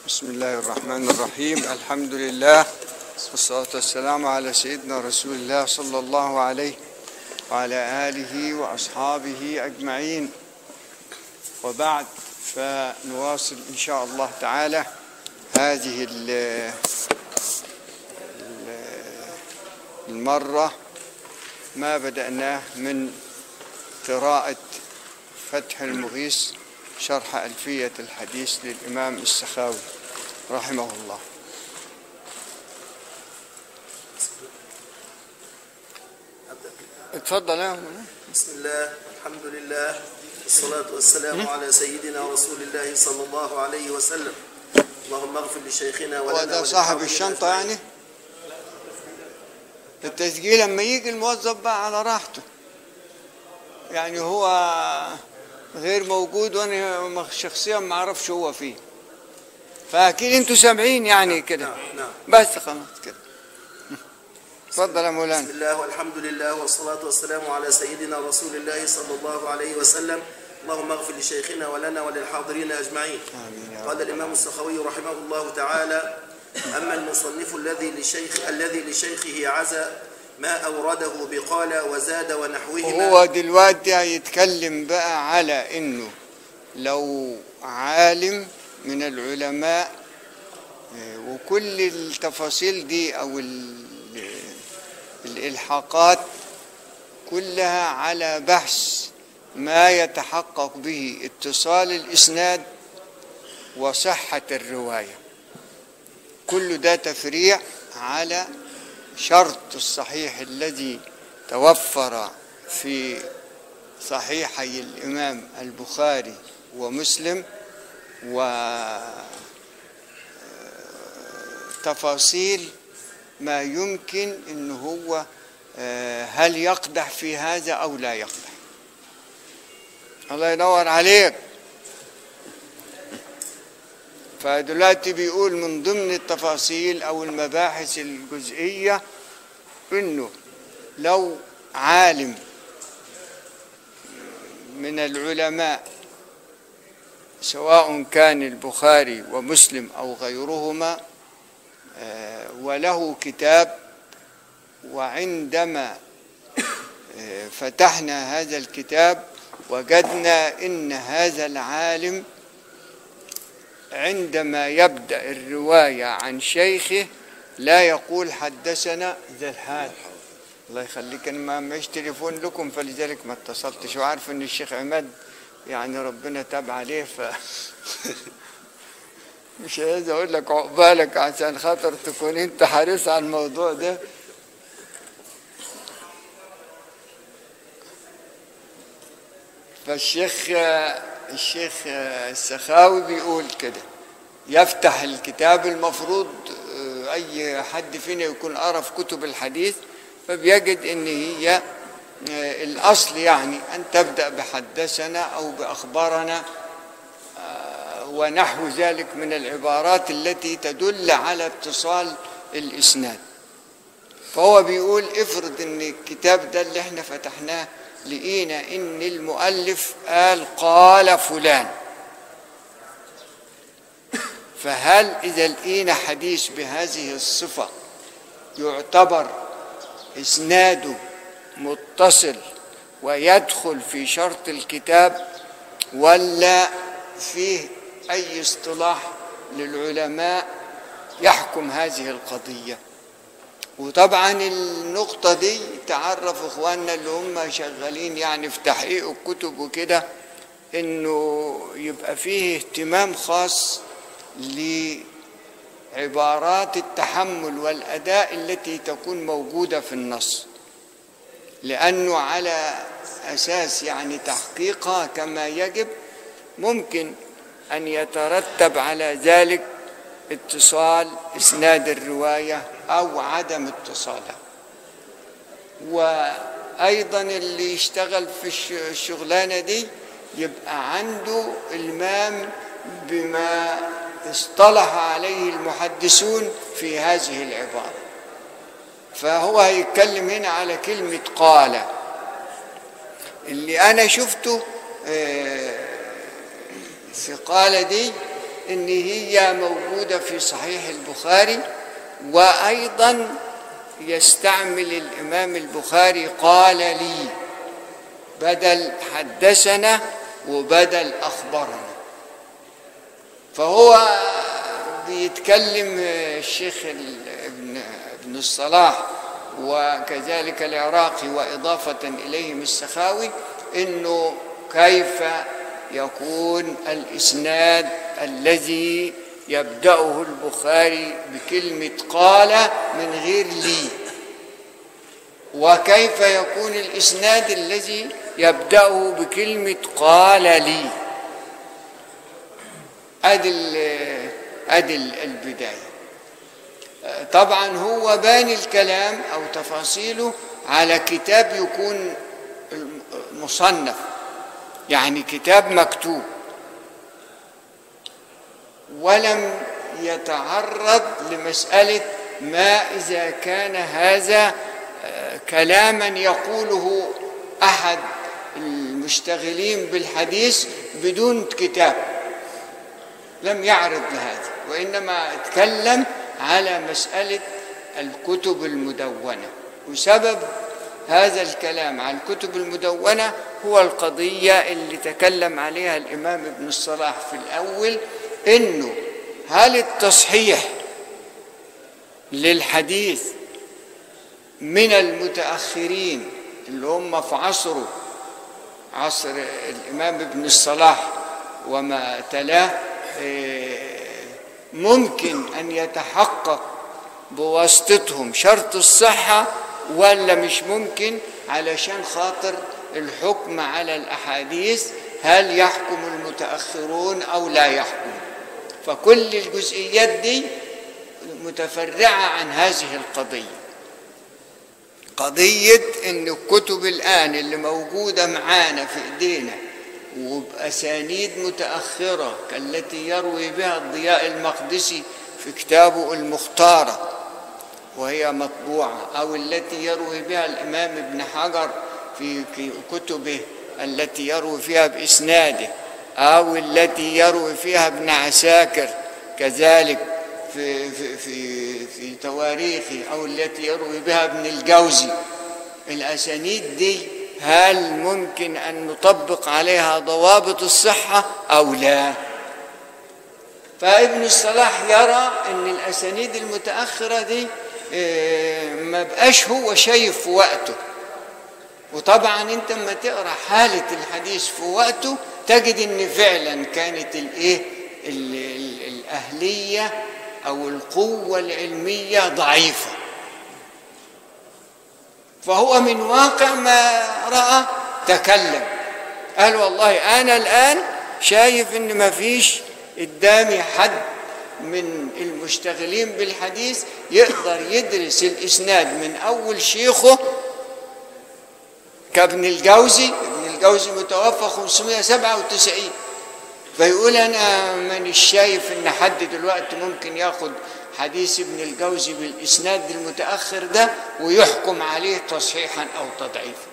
بسم الله الرحمن الرحيم الحمد لله والصلاة والسلام على سيدنا رسول الله صلى الله عليه وعلى آله وأصحابه أجمعين وبعد فنواصل إن شاء الله تعالى هذه ال- ال- المرة ما بدأناه من قراءة فتح المغيث شرح ألفية الحديث للإمام السخاوي رحمه الله اتفضل يا مولانا. بسم الله الحمد لله والصلاة والسلام على سيدنا رسول الله صلى الله عليه وسلم اللهم اغفر لشيخنا ولنا وده صاحب وللحاضرين الشنطة أجمعين. يعني التسجيل لما يجي الموظف بقى على راحته يعني هو غير موجود وانا شخصيا ما اعرفش هو فيه فاكيد انتوا سامعين يعني كده نعم نعم بس خلاص كده اتفضل يا بسم مولانا الله والحمد لله والصلاة والسلام على سيدنا رسول الله صلى الله عليه وسلم اللهم اغفر لشيخنا ولنا وللحاضرين أجمعين آمين يا قال الإمام السخوي رحمه الله تعالى أما المصنف الذي لشيخ الذي لشيخه عزى ما أورده بقال وزاد ونحوهما هو دلوقتي هيتكلم بقى على انه لو عالم من العلماء آه، وكل التفاصيل دي او ال- الالحاقات كلها على بحث ما يتحقق به اتصال الاسناد وصحه الروايه كل ده تفريع على شرط الصحيح الذي توفر في صحيحي الإمام البخاري ومسلم وتفاصيل ما يمكن أن هو آه، هل يقدح في هذا أو لا يقدح الله ينور عليك فدلوقتي بيقول من ضمن التفاصيل او المباحث الجزئيه انه لو عالم من العلماء سواء كان البخاري ومسلم او غيرهما آه، وله كتاب وعندما آه، فتحنا هذا الكتاب وجدنا ان هذا العالم عندما يبدأ الرواية عن شيخه لا يقول حدثنا ذا الحال الله يخليك انا ما معيش تليفون لكم فلذلك ما اتصلتش وعارف ان الشيخ عماد يعني ربنا تاب عليه ف مش عايز اقول لك عقبالك عشان خاطر تكون انت حريص على الموضوع ده فالشيخ الشيخ السخاوي بيقول كده يفتح الكتاب المفروض آه، اي حد فينا يكون قرا في كتب الحديث فبيجد ان هي آه، الاصل يعني ان تبدا بحدثنا او باخبرنا آه، ونحو ذلك من العبارات التي تدل على اتصال الاسناد فهو بيقول افرض ان الكتاب ده اللي احنا فتحناه لقينا ان المؤلف قال قال فلان فهل اذا لقينا حديث بهذه الصفه يعتبر اسناده متصل ويدخل في شرط الكتاب ولا فيه اي اصطلاح للعلماء يحكم هذه القضيه وطبعا النقطة دي تعرف اخواننا اللي هم شغالين يعني في تحقيق الكتب وكده انه يبقى فيه اهتمام خاص لعبارات التحمل والاداء التي تكون موجودة في النص لانه على اساس يعني تحقيقها كما يجب ممكن ان يترتب على ذلك اتصال اسناد الروايه او عدم اتصالها وايضا اللي يشتغل في الش- الشغلانه دي يبقى عنده المام بما اصطلح عليه المحدثون في هذه العباره فهو هيتكلم هنا على كلمه قال اللي انا شفته آه، في قال دي ان هي موجودة في صحيح البخاري وايضا يستعمل الامام البخاري قال لي بدل حدثنا وبدل اخبرنا فهو بيتكلم الشيخ ابن ابن الصلاح وكذلك العراقي وإضافة إليهم السخاوي إنه كيف يكون الإسناد الذي يبدأه البخاري بكلمة قال من غير لي وكيف يكون الإسناد الذي يبدأه بكلمة قال لي أدي ال- أدي ال- البداية طبعا هو باني الكلام أو تفاصيله على كتاب يكون مصنف يعني كتاب مكتوب ولم يتعرض لمسألة ما إذا كان هذا آه، كلاما يقوله أحد المشتغلين بالحديث بدون كتاب لم يعرض لهذا وإنما اتكلم على مسألة الكتب المدونة وسبب هذا الكلام عن الكتب المدونة هو القضية اللي تكلم عليها الإمام ابن الصلاح في الأول إنه هل التصحيح للحديث من المتأخرين اللي هم في عصره عصر الإمام ابن الصلاح وما تلاه إيه، ممكن أن يتحقق بواسطتهم شرط الصحة ولا مش ممكن علشان خاطر الحكم على الأحاديث هل يحكم المتأخرون أو لا يحكم فكل الجزئيات دي متفرعة عن هذه القضية قضية أن الكتب الآن اللي موجودة معانا في إيدينا وبأسانيد متأخرة كالتي يروي بها الضياء المقدسي في كتابه المختارة وهي مطبوعة أو التي يروي بها الإمام ابن حجر في كتبه التي يروي فيها بإسناده أو التي يروي فيها ابن عساكر كذلك في في في في تواريخه أو التي يروي بها ابن الجوزي الأسانيد دي هل ممكن أن نطبق عليها ضوابط الصحة أو لا فابن الصلاح يرى أن الأسانيد المتأخرة دي إيه، ما بقاش هو شايف في وقته وطبعا انت لما تقرا حاله الحديث في وقته تجد ان فعلا كانت الايه ال- ال- الاهليه او القوه العلميه ضعيفه فهو من واقع ما راى تكلم قال والله انا الان شايف ان ما فيش قدامي حد من المشتغلين بالحديث يقدر يدرس الاسناد من اول شيخه كابن الجوزي ابن الجوزي متوفى 597 فيقول انا مانيش شايف ان حد دلوقتي ممكن ياخد حديث ابن الجوزي بالاسناد المتاخر ده ويحكم عليه تصحيحا او تضعيفا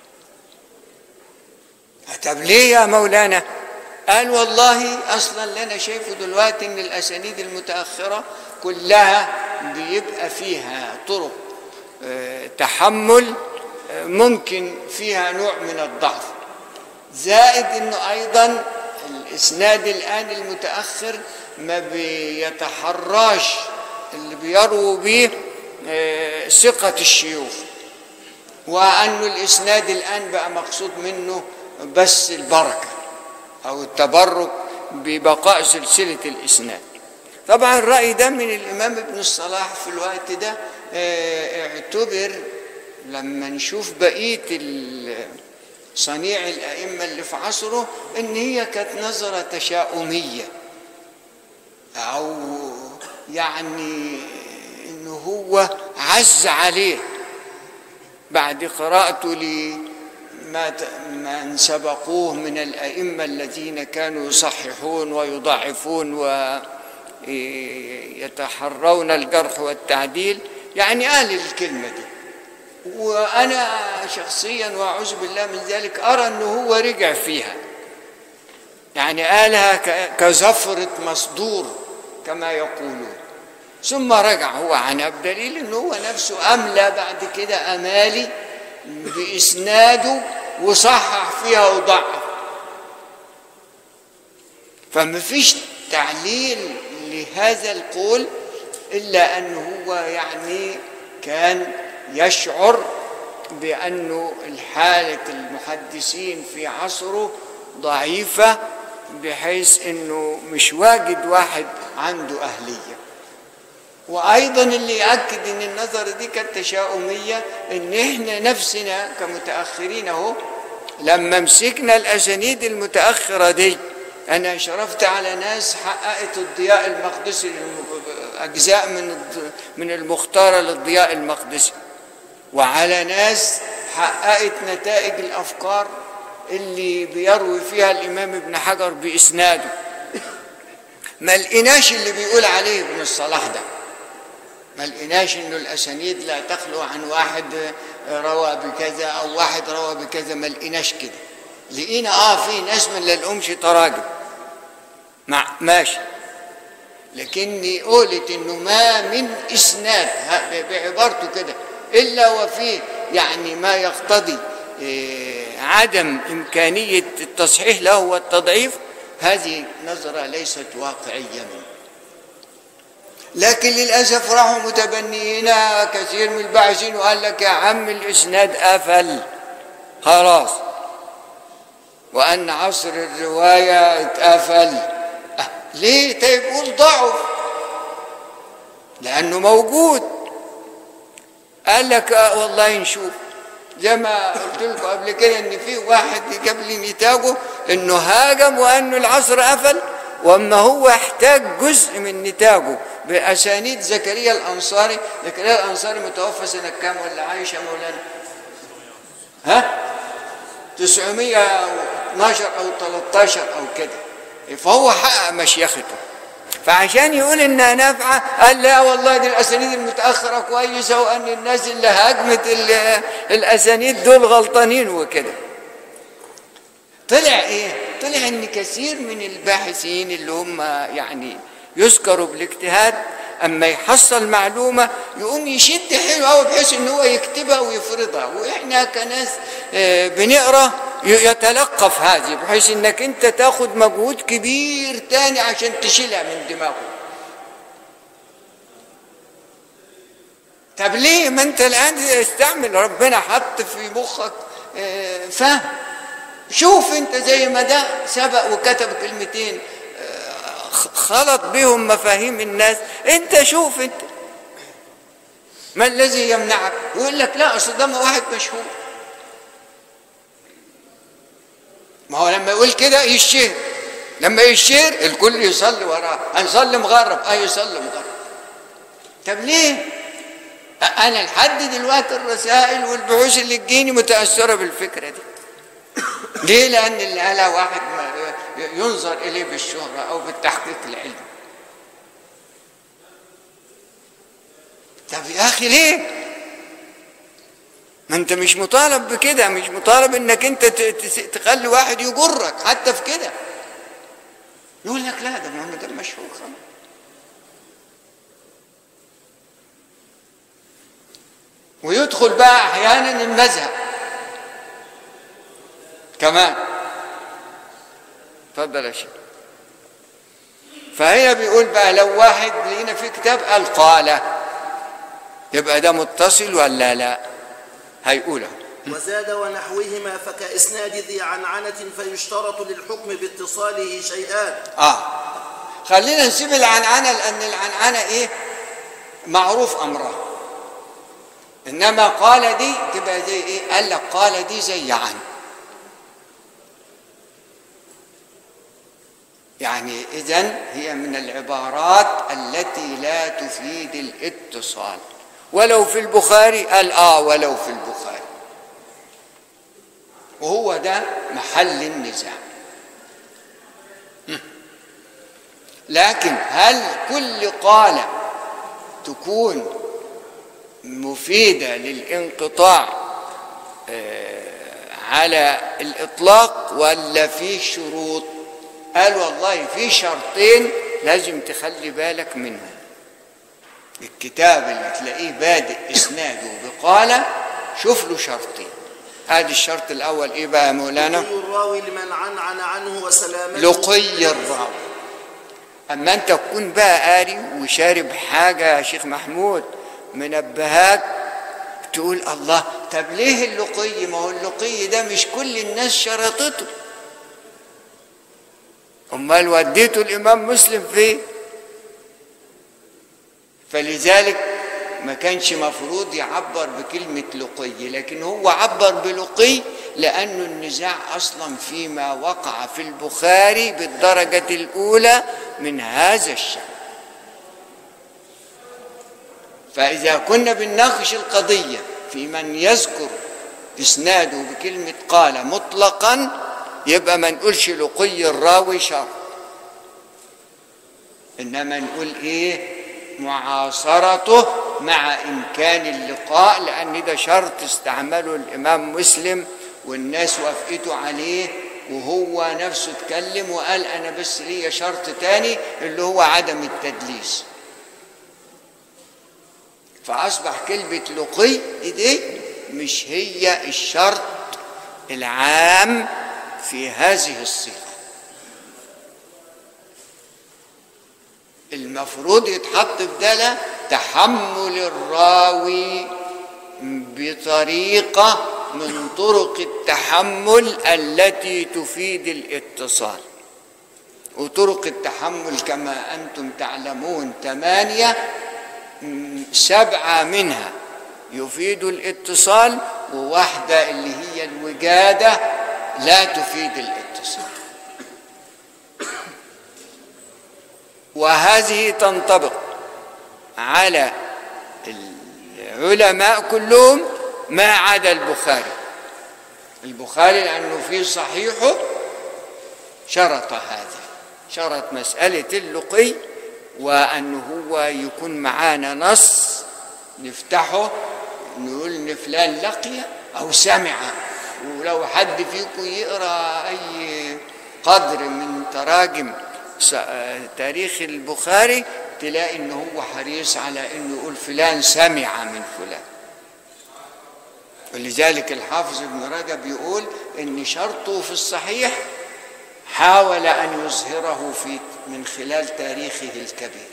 طب ليه يا مولانا قال والله اصلا اللي انا شايفه دلوقتي ان الاسانيد المتاخره كلها بيبقى فيها طرق آه، تحمل آه، ممكن فيها نوع من الضعف زائد انه ايضا الاسناد الان المتاخر ما بيتحراش اللي بيرووا به آه، ثقه الشيوخ وأن الإسناد الآن بقى مقصود منه بس البركة أو التبرك ببقاء سلسلة الإسناد طبعا الرأي ده من الإمام ابن الصلاح في الوقت ده آه، اعتبر لما نشوف بقية ال- صنيع الأئمة اللي في عصره إن هي كانت نظرة تشاؤمية أو يعني إنه هو عز عليه بعد قراءته لما ت- من سبقوه من الأئمة الذين كانوا يصححون ويضعفون ويتحرون الجرح والتعديل يعني قال الكلمة دي وأنا شخصيا وأعوذ بالله من ذلك أرى أنه هو رجع فيها يعني قالها ك- كزفرة مصدور كما يقولون ثم رجع هو عنها بدليل انه هو نفسه املى بعد كده امالي باسناده وصحح فيها وضعف فما فيش تعليل لهذا القول الا انه هو يعني كان يشعر بانه الحاله المحدثين في عصره ضعيفه بحيث انه مش واجد واحد عنده اهليه وايضا اللي ياكد ان النظر دي كانت تشاؤميه ان احنا نفسنا كمتاخرين اهو لما مسكنا الاسانيد المتاخره دي انا شرفت على ناس حققت الضياء المقدسي اجزاء من الض- من المختاره للضياء المقدسي وعلى ناس حققت نتائج الافكار اللي بيروي فيها الامام ابن حجر باسناده ما لقيناش اللي بيقول عليه ابن الصلاح ده ما لقيناش انه الاسانيد لا تخلو عن واحد روى بكذا او واحد روى بكذا ما لقيناش كده لقينا اه في ناس من للأمش تراجم مع ماشي لكني قلت انه ما من اسناد ها- بعبارته كده الا وفيه يعني ما يقتضي إيه، عدم امكانيه التصحيح له والتضعيف هذه نظره ليست واقعيه منه لكن للاسف راحوا متبنيين كثير من الباحثين وقال لك يا عم الاسناد قفل خلاص وان عصر الروايه اتقفل أه ليه طيب قول ضعف لانه موجود قال لك آه والله نشوف زي ما قلت لكم قبل كده ان في واحد جاب لي نتاجه انه هاجم وانه العصر قفل واما هو احتاج جزء من نتاجه باسانيد زكريا الانصاري زكريا الانصاري متوفى سنه كام ولا عايش يا مولانا ها 912 او 13 او كده فهو حقق مشيخته فعشان يقول انها نافعه قال لا والله دي الاسانيد المتاخره كويسه وان الناس اللي هاجمت ال- الاسانيد دول غلطانين وكده طلع ايه طلع ان كثير من الباحثين اللي هم يعني يذكروا بالاجتهاد اما يحصل معلومه يقوم يشد حلو قوي بحيث ان هو يكتبها ويفرضها واحنا كناس آه، بنقرا ي- يتلقف هذه بحيث انك انت تاخد مجهود كبير تاني عشان تشيلها من دماغه طب ليه ما انت الان استعمل ربنا حط في مخك آه، فهم شوف انت زي ما ده سبق وكتب كلمتين آه، خ- خلط بهم مفاهيم الناس انت شوف انت ما الذي يمنعك يقول لك لا اصل ده ما واحد مشهور ما هو لما يقول كده يشهر لما يشهر الكل يصلي وراه هنصلي مغرب اه يصلي مغرب طب ليه انا لحد دلوقتي الرسائل والبحوث اللي تجيني متاثره بالفكره دي ليه لان اللي قالها واحد ما ينظر اليه بالشهره او بالتحقيق العلمي طب يا اخي ليه ما انت مش مطالب بكده مش مطالب انك انت ت- تس- تخلي واحد يجرك حتى في كده يقول لك لا ده محمد ده مشهور خلاص ويدخل بقى احيانا المذهب كمان اتفضل يا شيخ فهنا بيقول بقى لو واحد لقينا في كتاب قال قال يبقى ده متصل ولا لا هيقوله وزاد ونحوهما فكإسناد ذي عنعنة فيشترط للحكم باتصاله شيئان اه خلينا نسيب العنعنه لان العنعنه ايه معروف امرها انما قال دي تبقى زي ايه قال لك قال دي زي عن يعني اذا هي من العبارات التي لا تفيد الاتصال ولو في البخاري قال اه ولو في البخاري وهو ده محل النزاع لكن هل كل قال تكون مفيدة للانقطاع آه، على الإطلاق ولا في شروط قال والله في شرطين لازم تخلي بالك منهم الكتاب اللي تلاقيه بادئ اسناده بقال شوف له شرطين هذا الشرط الاول ايه بقى يا مولانا لقي الراوي لمن عنعن عنه وسلامته لقي الراوي اما انت تكون بقى قاري وشارب حاجه يا شيخ محمود منبهات تقول الله طب ليه اللقي ما هو اللقي ده مش كل الناس شرطته امال وديته الامام مسلم فين فلذلك ما كانش مفروض يعبر بكلمة لقي لكن هو عبر بلقي لأنه النزاع أصلا فيما وقع في البخاري بالدرجة الأولى من هذا الشأن فإذا كنا بنناقش القضية في من يذكر إسناده بكلمة قال مطلقا يبقى ما نقولش لقي الراوي شرط إنما نقول إيه معاصرته مع إمكان اللقاء لأن ده شرط استعمله الإمام مسلم والناس وافقته عليه وهو نفسه اتكلم وقال أنا بس ليا شرط تاني اللي هو عدم التدليس فأصبح كلمة لقي دي مش هي الشرط العام في هذه الصيغة المفروض يتحط في ده تحمل الراوي بطريقة من طرق التحمل التي تفيد الاتصال وطرق التحمل كما أنتم تعلمون ثمانية سبعة منها يفيد الاتصال وواحدة اللي هي الوجادة لا تفيد الاتصال وهذه تنطبق على العلماء كلهم ما عدا البخاري البخاري لأنه في صحيحه شرط هذا شرط مسألة اللقي وأنه هو يكون معانا نص نفتحه نقول إن فلان لقي أو سمع ولو حد فيكم يقرأ أي قدر من تراجم تاريخ البخاري تلاقي إن هو حريص على إنه يقول فلان سمع من فلان ولذلك الحافظ ابن رجب يقول إن شرطه في الصحيح حاول أن يظهره في من خلال تاريخه الكبير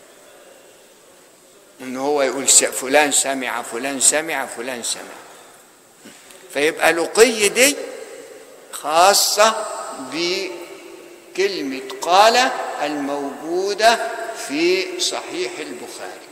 إن هو يقول فلان سمع فلان سمع فلان سمع فيبقى لقي دي خاصة بكلمة قال الموجودة في صحيح البخاري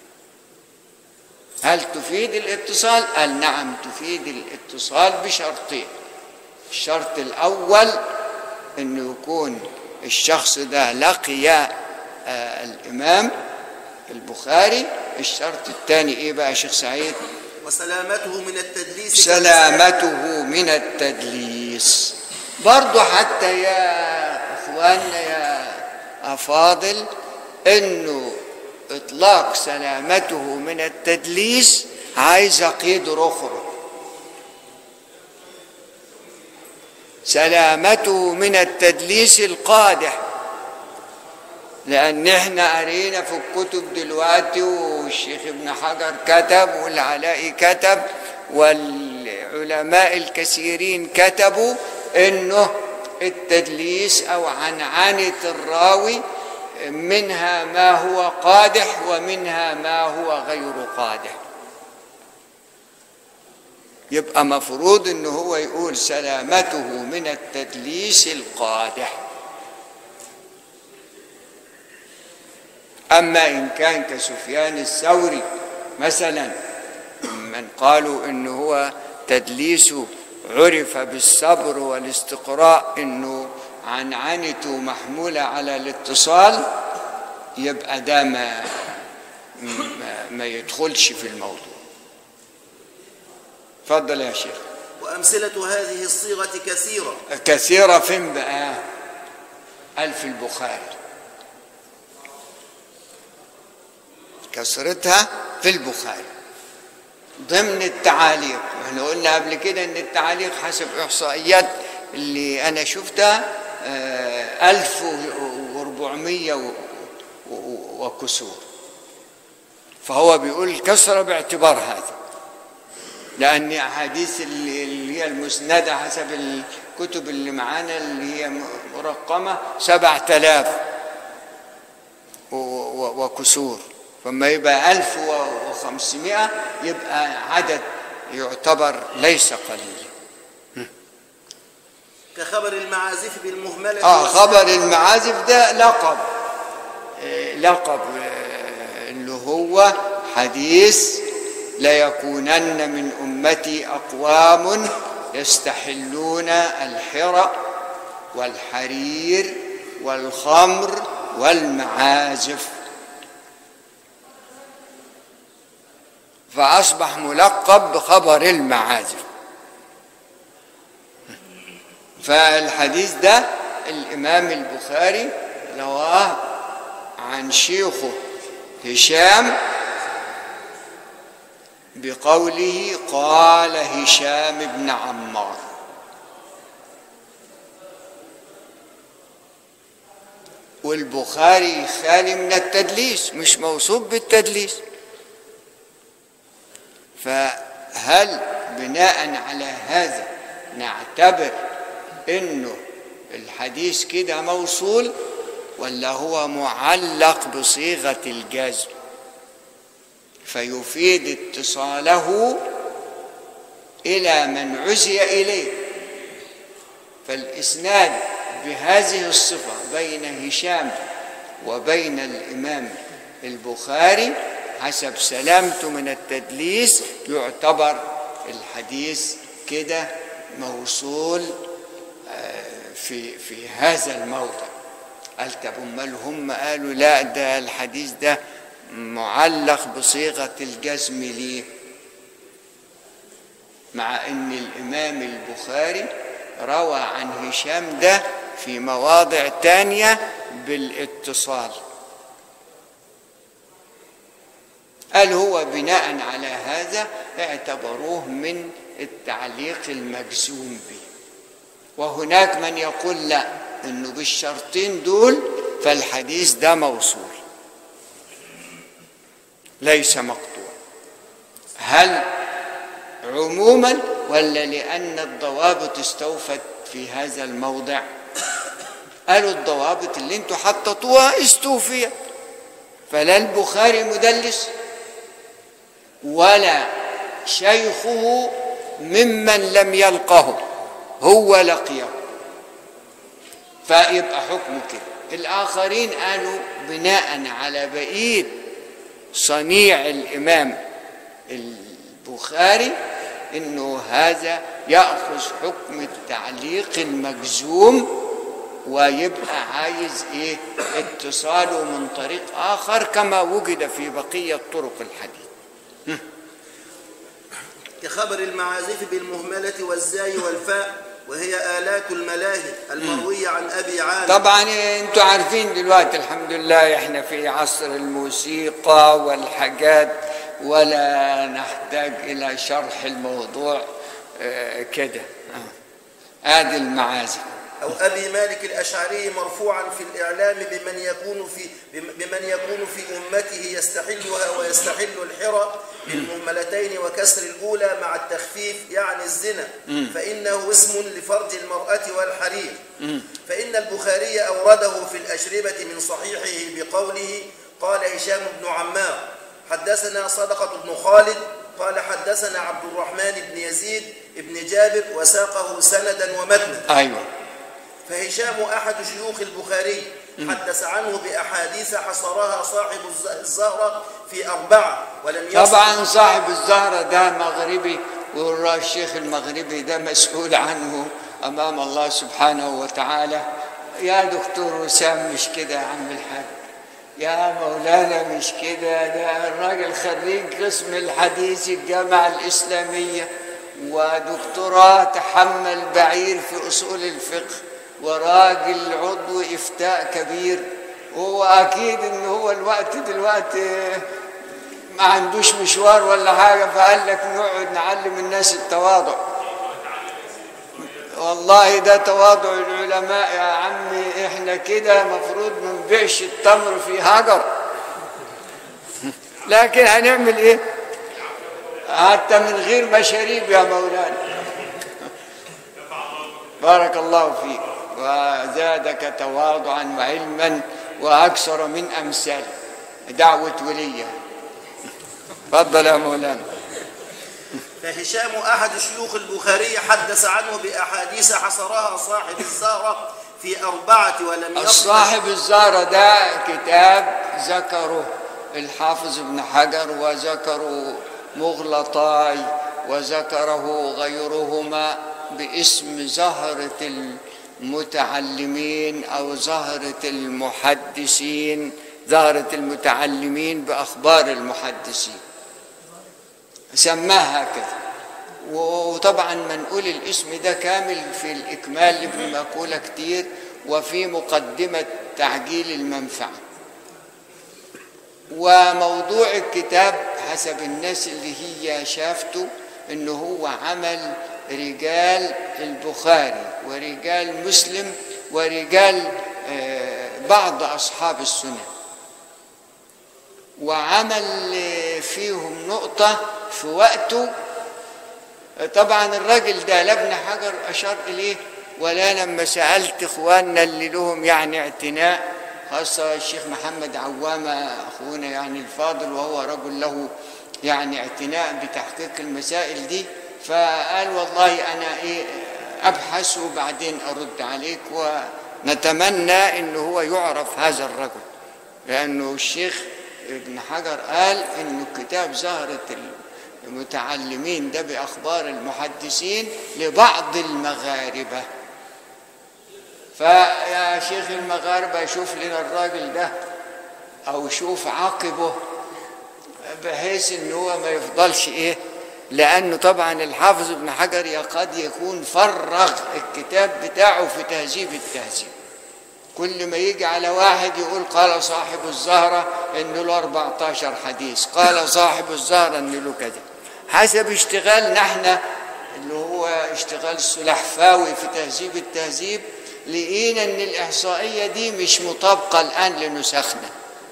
هل تفيد الاتصال؟ قال نعم تفيد الاتصال بشرطين الشرط الأول أنه يكون الشخص ده لقي آه الإمام البخاري الشرط الثاني إيه بقى يا شيخ سعيد؟ وسلامته من التدليس سلامته من التدليس برضو حتى يا اخواننا يا افاضل انه اطلاق سلامته من التدليس عايز قيد رخر سلامته من التدليس القادح لان احنا قرينا في الكتب دلوقتي والشيخ ابن حجر كتب والعلاء كتب والعلماء الكثيرين كتبوا انه التدليس او عنعنه الراوي منها ما هو قادح ومنها ما هو غير قادح يبقى مفروض انه هو يقول سلامته من التدليس القادح أما إن كان كسفيان الثوري مثلا من قالوا إنه هو تدليس عرف بالصبر والاستقراء إنه عنعنته محمولة على الاتصال يبقى ده ما ما, ما يدخلش في الموضوع اتفضل يا شيخ وأمثلة هذه الصيغة كثيرة كثيرة فين بقى ألف البخاري كثرتها في البخاري ضمن التعاليق احنا قلنا قبل كده ان التعاليق حسب احصائيات اللي انا شفتها ألف وأربعمية و- و- وكسور فهو بيقول كسرة باعتبار هذا لأن أحاديث اللي اللي هي المسندة حسب الكتب اللي معانا اللي هي مرقمة سبعة آلاف و- و- وكسور فما يبقى ألف وخمسمائة يبقى عدد يعتبر ليس قليلا كخبر المعازف بالمهملة اه خبر المعازف ده لقب آه، لقب آه، اللي هو حديث ليكونن من امتي اقوام يستحلون الحرى والحرير والخمر والمعازف فاصبح ملقب بخبر المعازف فالحديث ده الإمام البخاري رواه عن شيخه هشام بقوله قال هشام بن عمار والبخاري خالي من التدليس مش موصوف بالتدليس فهل بناء على هذا نعتبر انه الحديث كده موصول ولا هو معلق بصيغه الجزم فيفيد اتصاله الى من عزي اليه فالاسناد بهذه الصفه بين هشام وبين الامام البخاري حسب سلامته من التدليس يعتبر الحديث كده موصول في في هذا الموضع قال طب امال هم قالوا لا ده الحديث ده معلق بصيغه الجزم ليه مع ان الامام البخاري روى عن هشام ده في مواضع تانية بالاتصال قال هو بناء على هذا اعتبروه من التعليق المجزوم به وهناك من يقول لا انه بالشرطين دول فالحديث ده موصول ليس مقطوع هل عموما ولا لان الضوابط استوفت في هذا الموضع قالوا الضوابط اللي انتوا حطيتوها استوفيت فلا البخاري مدلس ولا شيخه ممن لم يلقه هو لقيه فيبقى حكمه كده الآخرين قالوا بناء على بقية صنيع الإمام البخاري إنه هذا يأخذ حكم التعليق المجزوم ويبقى عايز إيه اتصاله من طريق آخر كما وجد في بقية طرق الحديث كخبر المعازف بالمهملة والزاي والفاء وهي آلات الملاهي المروية عن أبي عامر طبعا انتوا عارفين دلوقتي الحمد لله احنا في عصر الموسيقى والحاجات ولا نحتاج الى شرح الموضوع آه، كده آه. ادي المعازف أو أبي مالك الأشعري مرفوعا في الإعلام بمن يكون في بمن يكون في أمته يستحلها ويستحل الحرى بالمهملتين وكسر الأولى مع التخفيف يعني الزنا فإنه اسم لفرج المرأة والحرير فإن البخاري أورده في الأشربة من صحيحه بقوله قال هشام بن عمار حدثنا صدقة بن خالد قال حدثنا عبد الرحمن بن يزيد بن جابر وساقه سندا ومتنا ايوه فهشام أحد شيوخ البخاري حدث عنه بأحاديث حصرها صاحب الز- الزهرة في أربعة ولم يصل طبعا صاحب الزهرة ده مغربي والشيخ المغربي ده مسؤول عنه أمام الله سبحانه وتعالى يا دكتور وسام مش كده يا عم الحاج يا مولانا مش كده ده الراجل خريج قسم الحديث الجامعة الإسلامية ودكتوراه تحمل بعير في أصول الفقه وراجل عضو إفتاء كبير هو أكيد إن هو الوقت دلوقتي ما عندوش مشوار ولا حاجة فقال لك نقعد نعلم الناس التواضع والله ده تواضع العلماء العلماء يا عمي احنا كده مفروض ما نبيعش التمر في هجر لكن هنعمل ايه حتى من غير مشاريب يا مولانا بارك الله فيك وزادك تواضعا وعلما واكثر من امثال دعوه وليه تفضل يا مولانا فهشام أحد شيوخ البخاري حدث عنه بأحاديث حصرها صاحب الزهرة في أربعة ولم يقل الصاحب الزهرة ده كتاب ذكره الحافظ ابن حجر وذكره مغلطاي وذكره غيرهما باسم زهرة المتعلمين أو زهرة المحدثين زهرة المتعلمين بأخبار المحدثين سماها هكذا وطبعا منقول الاسم ده كامل في الإكمال لابن مقولة كتير وفي مقدمة تعجيل المنفعة وموضوع الكتاب حسب الناس اللي هي شافته انه هو عمل رجال البخاري ورجال مسلم ورجال آه، بعض اصحاب السنن وعمل آه، فيهم نقطة في وقته طبعا الراجل ده لا ابن حجر أشار إليه ولا لما سألت إخواننا اللي لهم يعني اعتناء خاصة الشيخ محمد عوامة أخونا يعني الفاضل وهو رجل له يعني اعتناء بتحقيق المسائل دي فقال والله أنا إيه أبحث وبعدين أرد عليك ونتمنى إنه هو يعرف هذا الرجل لأنه الشيخ ابن حجر قال إنه كتاب زهرة المتعلمين ده بأخبار المحدثين لبعض المغاربة فيا شيخ المغاربة شوف لنا الراجل ده أو شوف عاقبه بحيث إن هو ما يفضلش إيه لأنه طبعا الحافظ ابن حجر قد يكون فرغ الكتاب بتاعه في تهذيب التهذيب كل ما يجي على واحد يقول قال صاحب الزهرة إن له 14 حديث قال صاحب الزهرة إن له كذا حسب اشتغالنا احنا اللي هو اشتغال السلحفاوي في تهذيب التهذيب لقينا ان الاحصائيه دي مش مطابقه الان لنسخنا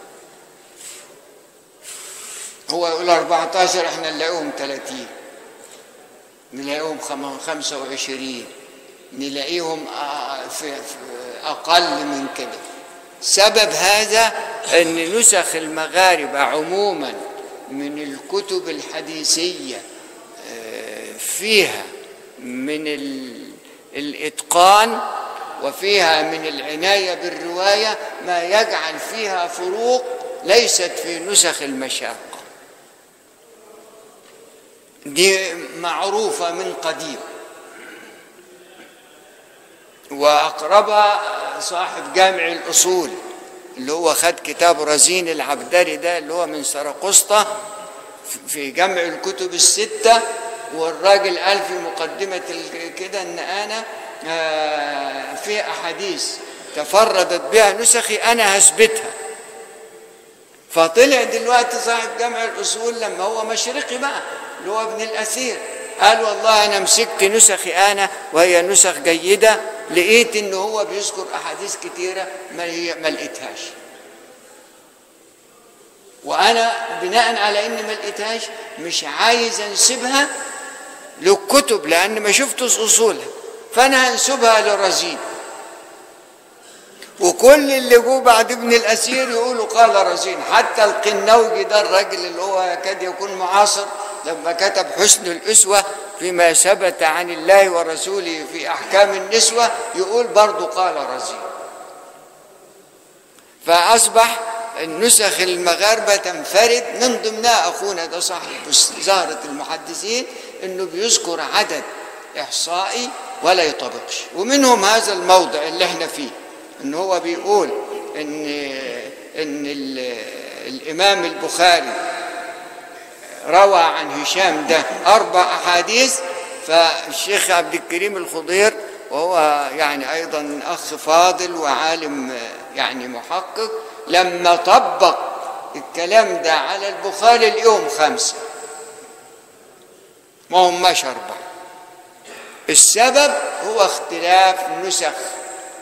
هو يقول 14 احنا نلاقيهم 30 نلاقيهم خم- 25 نلاقيهم آه، في في اقل من كده سبب هذا ان نسخ المغاربه عموما من الكتب الحديثيه آه، فيها من ال- الاتقان وفيها من العنايه بالروايه ما يجعل فيها فروق ليست في نسخ المشاقه دي معروفه من قديم واقربها صاحب جامع الاصول اللي هو خد كتاب رزين العبدري ده اللي هو من سرقسطة في جمع الكتب الستة والراجل قال في مقدمة ال- كده ان انا آه، في احاديث تفردت بها نسخي انا هثبتها فطلع دلوقتي صاحب جمع الاصول لما هو مشرقي بقى اللي هو ابن الاثير قال والله انا مسكت نسخي انا وهي نسخ جيده لقيت ان هو بيذكر احاديث كتيره ما هي ما لقيتهاش وانا بناء على اني ما لقيتهاش مش عايز انسبها للكتب لان ما شفتش اصولها فانا هنسبها لرزين وكل اللي جوه بعد ابن الاسير يقولوا قال رزين حتى القنوجي ده الراجل اللي هو يكاد يكون معاصر لما كتب حسن الاسوه فيما ثبت عن الله ورسوله في احكام النسوه يقول برضه قال رزين فاصبح النسخ المغاربه تنفرد من ضمنها اخونا ده صاحب زهره المحدثين انه بيذكر عدد احصائي ولا يطابقش ومنهم هذا الموضع اللي احنا فيه ان هو بيقول ان ان ال- الامام البخاري روى عن هشام ده اربع احاديث فالشيخ عبد الكريم الخضير وهو يعني ايضا اخ فاضل وعالم يعني محقق لما طبق الكلام ده على البخاري اليوم خمسه ما هماش اربعه السبب هو اختلاف نسخ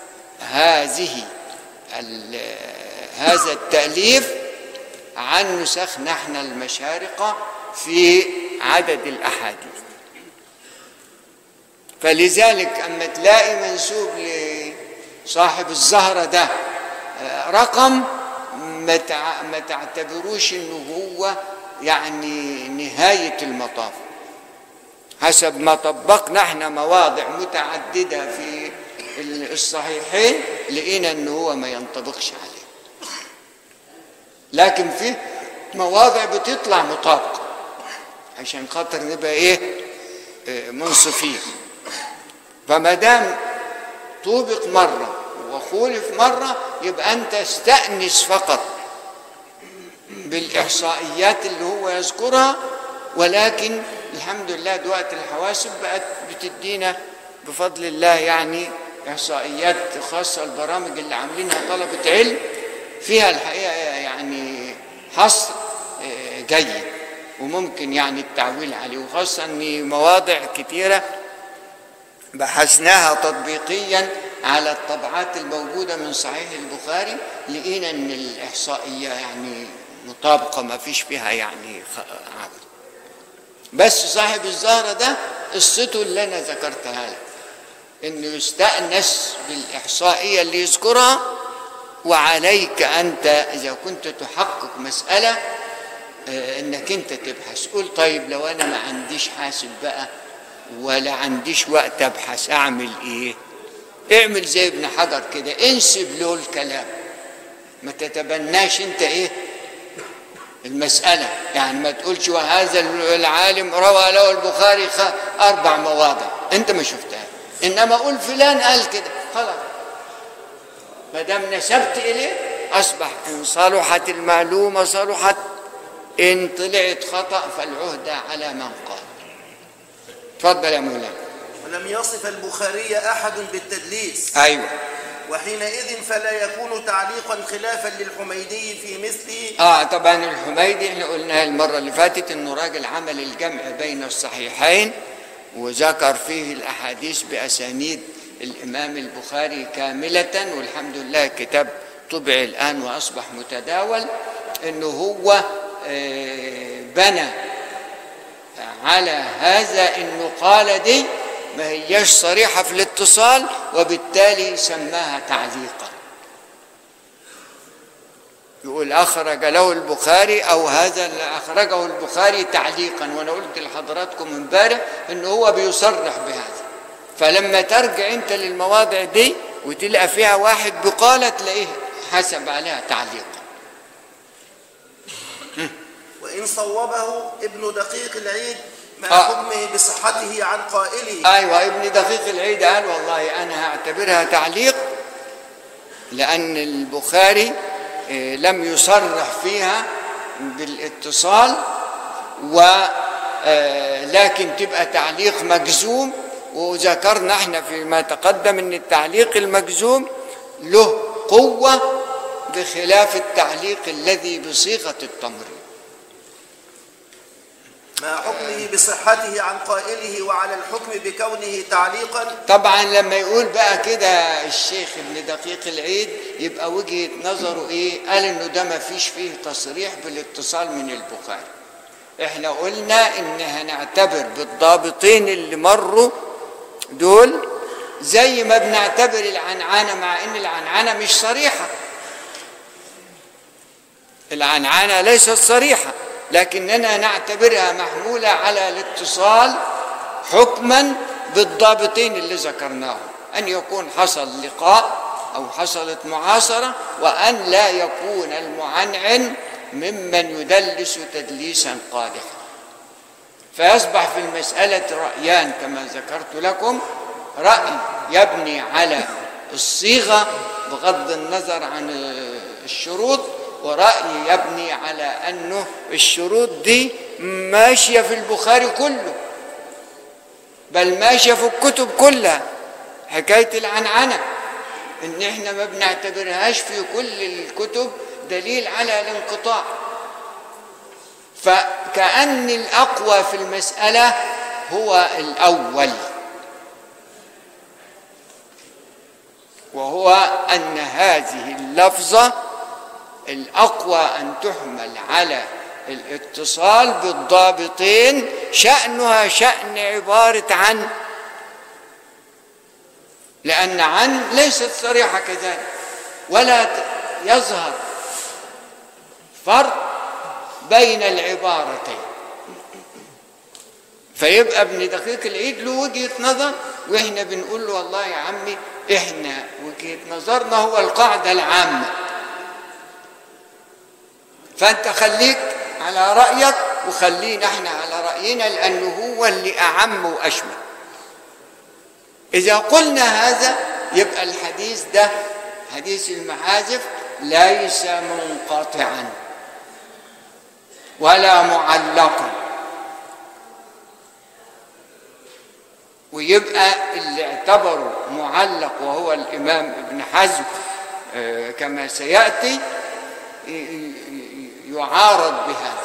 هذه ال- هذا التأليف عن نسخ نحن المشارقة في عدد الأحاديث فلذلك أما تلاقي منسوب لصاحب الزهرة ده آه، رقم ما تع- ما تعتبروش انه هو يعني نهاية المطاف حسب ما طبقنا احنا مواضع متعددة في الصحيحين لقينا انه هو ما ينطبقش عليه لكن في مواضع بتطلع مطابقة عشان خاطر نبقى ايه اه، منصفين فما دام طوبق مرة وخولف مرة يبقى أنت استأنس فقط بالإحصائيات اللي هو يذكرها ولكن الحمد لله دلوقتي الحواسب بقت بتدينا بفضل الله يعني إحصائيات خاصة البرامج اللي عاملينها طلبة علم فيها الحقيقة يعني حصر آه، جيد وممكن يعني التعويل عليه وخاصة ان مواضع كتيرة بحثناها تطبيقيا على الطبعات الموجودة من صحيح البخاري لقينا ان الإحصائية يعني مطابقة ما فيش فيها يعني خ- عبث بس صاحب الزهرة ده قصته اللي أنا ذكرتها لك إنه يستأنس بالإحصائية اللي يذكرها وعليك أنت إذا كنت تحقق مسألة آه، إنك أنت تبحث قول طيب لو أنا ما عنديش حاسب بقى ولا عنديش وقت أبحث أعمل إيه؟ اعمل زي ابن حجر كده انسب له الكلام ما تتبناش أنت إيه؟ المسألة يعني ما تقولش وهذا العالم روى له البخاري خ- أربع مواضع أنت ما شفتها إنما قول فلان قال كده خلاص ما دام نسبت إليه أصبح إن صلحت المعلومة صلحت إن طلعت خطأ فالعهدة على من قال تفضل يا مولانا ولم يصف البخاري أحد بالتدليس أيوه وحينئذ فلا يكون تعليقا خلافا للحميدي في مثله اه طبعا الحميدي احنا قلناها المره اللي فاتت انه راجل عمل الجمع بين الصحيحين وذكر فيه الاحاديث باسانيد الامام البخاري كامله والحمد لله كتاب طبع الان واصبح متداول انه هو آه، بنى على هذا انه قال دي ما هياش صريحه في الاتصال وبالتالي سماها تعليقا يقول أخرج له البخاري أو هذا اللي أخرجه البخاري تعليقا وأنا قلت لحضراتكم امبارح إن هو بيصرح بهذا فلما ترجع أنت للمواضع دي وتلقى فيها واحد بقالة تلاقيه حسب عليها تعليقا وإن صوبه ابن دقيق العيد مع آه. حكمه بصحته عن قائله أيوة ابن دقيق العيد قال والله أنا هعتبرها تعليق لأن البخاري آه، لم يصرح فيها بالاتصال و آه، لكن تبقى تعليق مجزوم وذكرنا احنا فيما تقدم ان التعليق المجزوم له قوة بخلاف التعليق الذي بصيغة التمريض مع حكمه بصحته عن قائله وعلى الحكم بكونه تعليقا طبعا لما يقول بقى كده الشيخ ابن دقيق العيد يبقى وجهة نظره ايه قال انه ده ما فيش فيه تصريح بالاتصال من البخاري احنا قلنا ان هنعتبر بالضابطين اللي مروا دول زي ما بنعتبر العنعنة مع ان العنعنة مش صريحة العنعنة ليست صريحة لكننا نعتبرها محمولة على الاتصال حكما بالضابطين اللي ذكرناهم أن يكون حصل لقاء أو حصلت معاصرة وأن لا يكون المعنعن ممن يدلس تدليسا قادحا فيصبح في المسألة رأيان كما ذكرت لكم رأي يبني على الصيغة بغض النظر عن الشروط ورأي يبني على أنه الشروط دي ماشية في البخاري كله بل ماشية في الكتب كلها حكاية العنعنة إن إحنا ما بنعتبرهاش في كل الكتب دليل على الانقطاع فكأن الأقوى في المسألة هو الأول وهو أن هذه اللفظة الأقوى أن تحمل على الاتصال بالضابطين شأنها شأن عبارة عن لأن عن ليست صريحة كذلك ولا يظهر فرق بين العبارتين فيبقى ابن دقيق العيد له وجهة نظر واحنا بنقول له والله يا عمي احنا وجهة نظرنا هو القاعدة العامة فانت خليك على رأيك وخلينا احنا على رأينا لأنه هو اللي أعم وأشمل إذا قلنا هذا يبقى الحديث ده حديث المعازف ليس منقطعا ولا معلقا ويبقى اللي اعتبره معلق وهو الإمام ابن حزم آه، كما سيأتي ي- ي- يعارض بهذا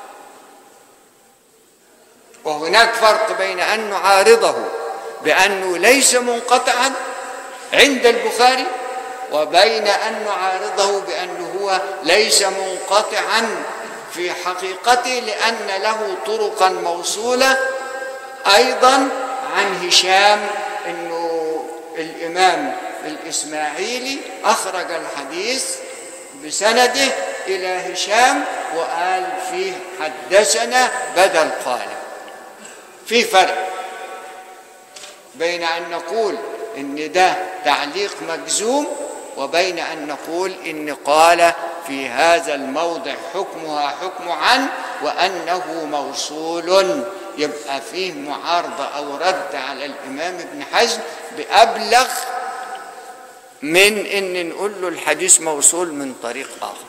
وهناك فرق بين أن نعارضه بأنه ليس منقطعا عند البخاري وبين أن نعارضه بأنه هو ليس منقطعا في حقيقته لأن له طرقا موصولة أيضا عن هشام أنه الإمام الإسماعيلي أخرج الحديث بسنده إلى هشام وقال فيه حدثنا بدل قال في فرق بين أن نقول إن ده تعليق مجزوم وبين أن نقول إن قال في هذا الموضع حكمها حكم عن وأنه موصول يبقى فيه معارضة أو رد على الإمام ابن حزم بأبلغ من إن نقول له الحديث موصول من طريق آخر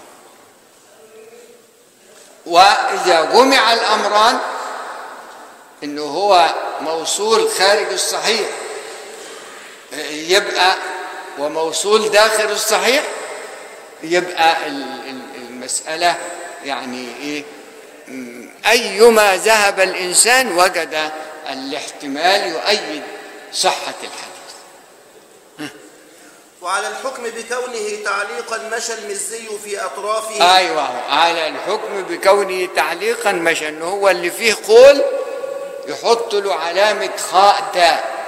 وإذا جمع الأمران إنه هو موصول خارج الصحيح يبقى وموصول داخل الصحيح يبقى ال- ال- المسألة يعني إيه م- أيما ذهب الإنسان وجد الاحتمال يؤيد صحة الحديث وعلى الحكم بكونه تعليقا مشى المزي في أطرافه أيوة على الحكم بكونه تعليقا مش أنه هو اللي فيه قول يحط له علامة خاء تاء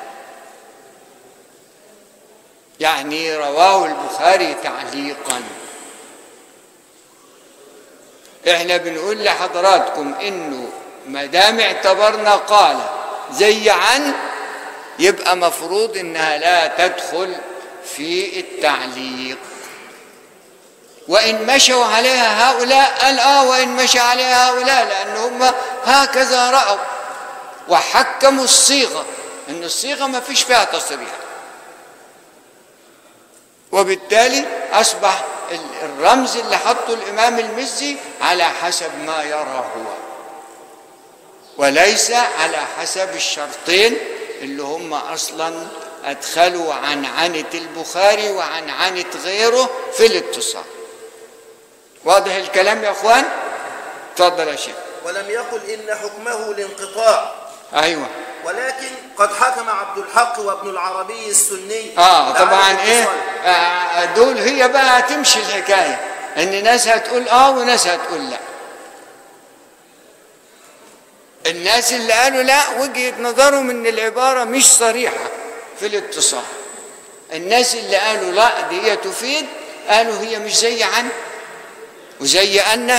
يعني رواه البخاري تعليقا احنا بنقول لحضراتكم انه ما دام اعتبرنا قال زي عن يبقى مفروض انها لا تدخل في التعليق وإن مشوا عليها هؤلاء قال آه وإن مشى عليها هؤلاء لأن هم هكذا رأوا وحكموا الصيغة إن الصيغة ما فيش فيها تصريح وبالتالي أصبح ال- الرمز اللي حطه الإمام المزي على حسب ما يرى هو وليس على حسب الشرطين اللي هم أصلا أدخلوا عن عنة البخاري وعن عنة غيره في الاتصال واضح الكلام يا اخوان تفضل يا شيخ ولم يقل إن حكمه الانقطاع ايوه ولكن قد حكم عبد الحق وابن العربي السني اه بعدم طبعا ايه اتصال. آه دول هي بقى هتمشي الحكايه ان ناس هتقول اه وناس هتقول لا الناس اللي قالوا لا وجهه نظرهم ان العباره مش صريحه في الاتصال الناس اللي قالوا لا دي هي تفيد قالوا هي مش زي عن وزي ان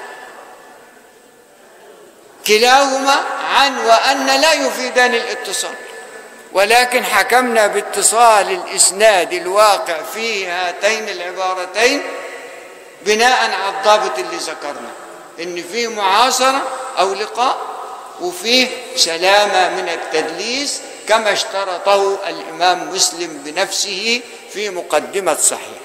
كلاهما عن وأن لا يفيدان الاتصال ولكن حكمنا باتصال الإسناد الواقع في هاتين العبارتين بناء على الضابط اللي ذكرنا إن فيه معاصرة أو لقاء وفيه سلامة من التدليس كما اشترطه الإمام مسلم بنفسه في مقدمة صحيح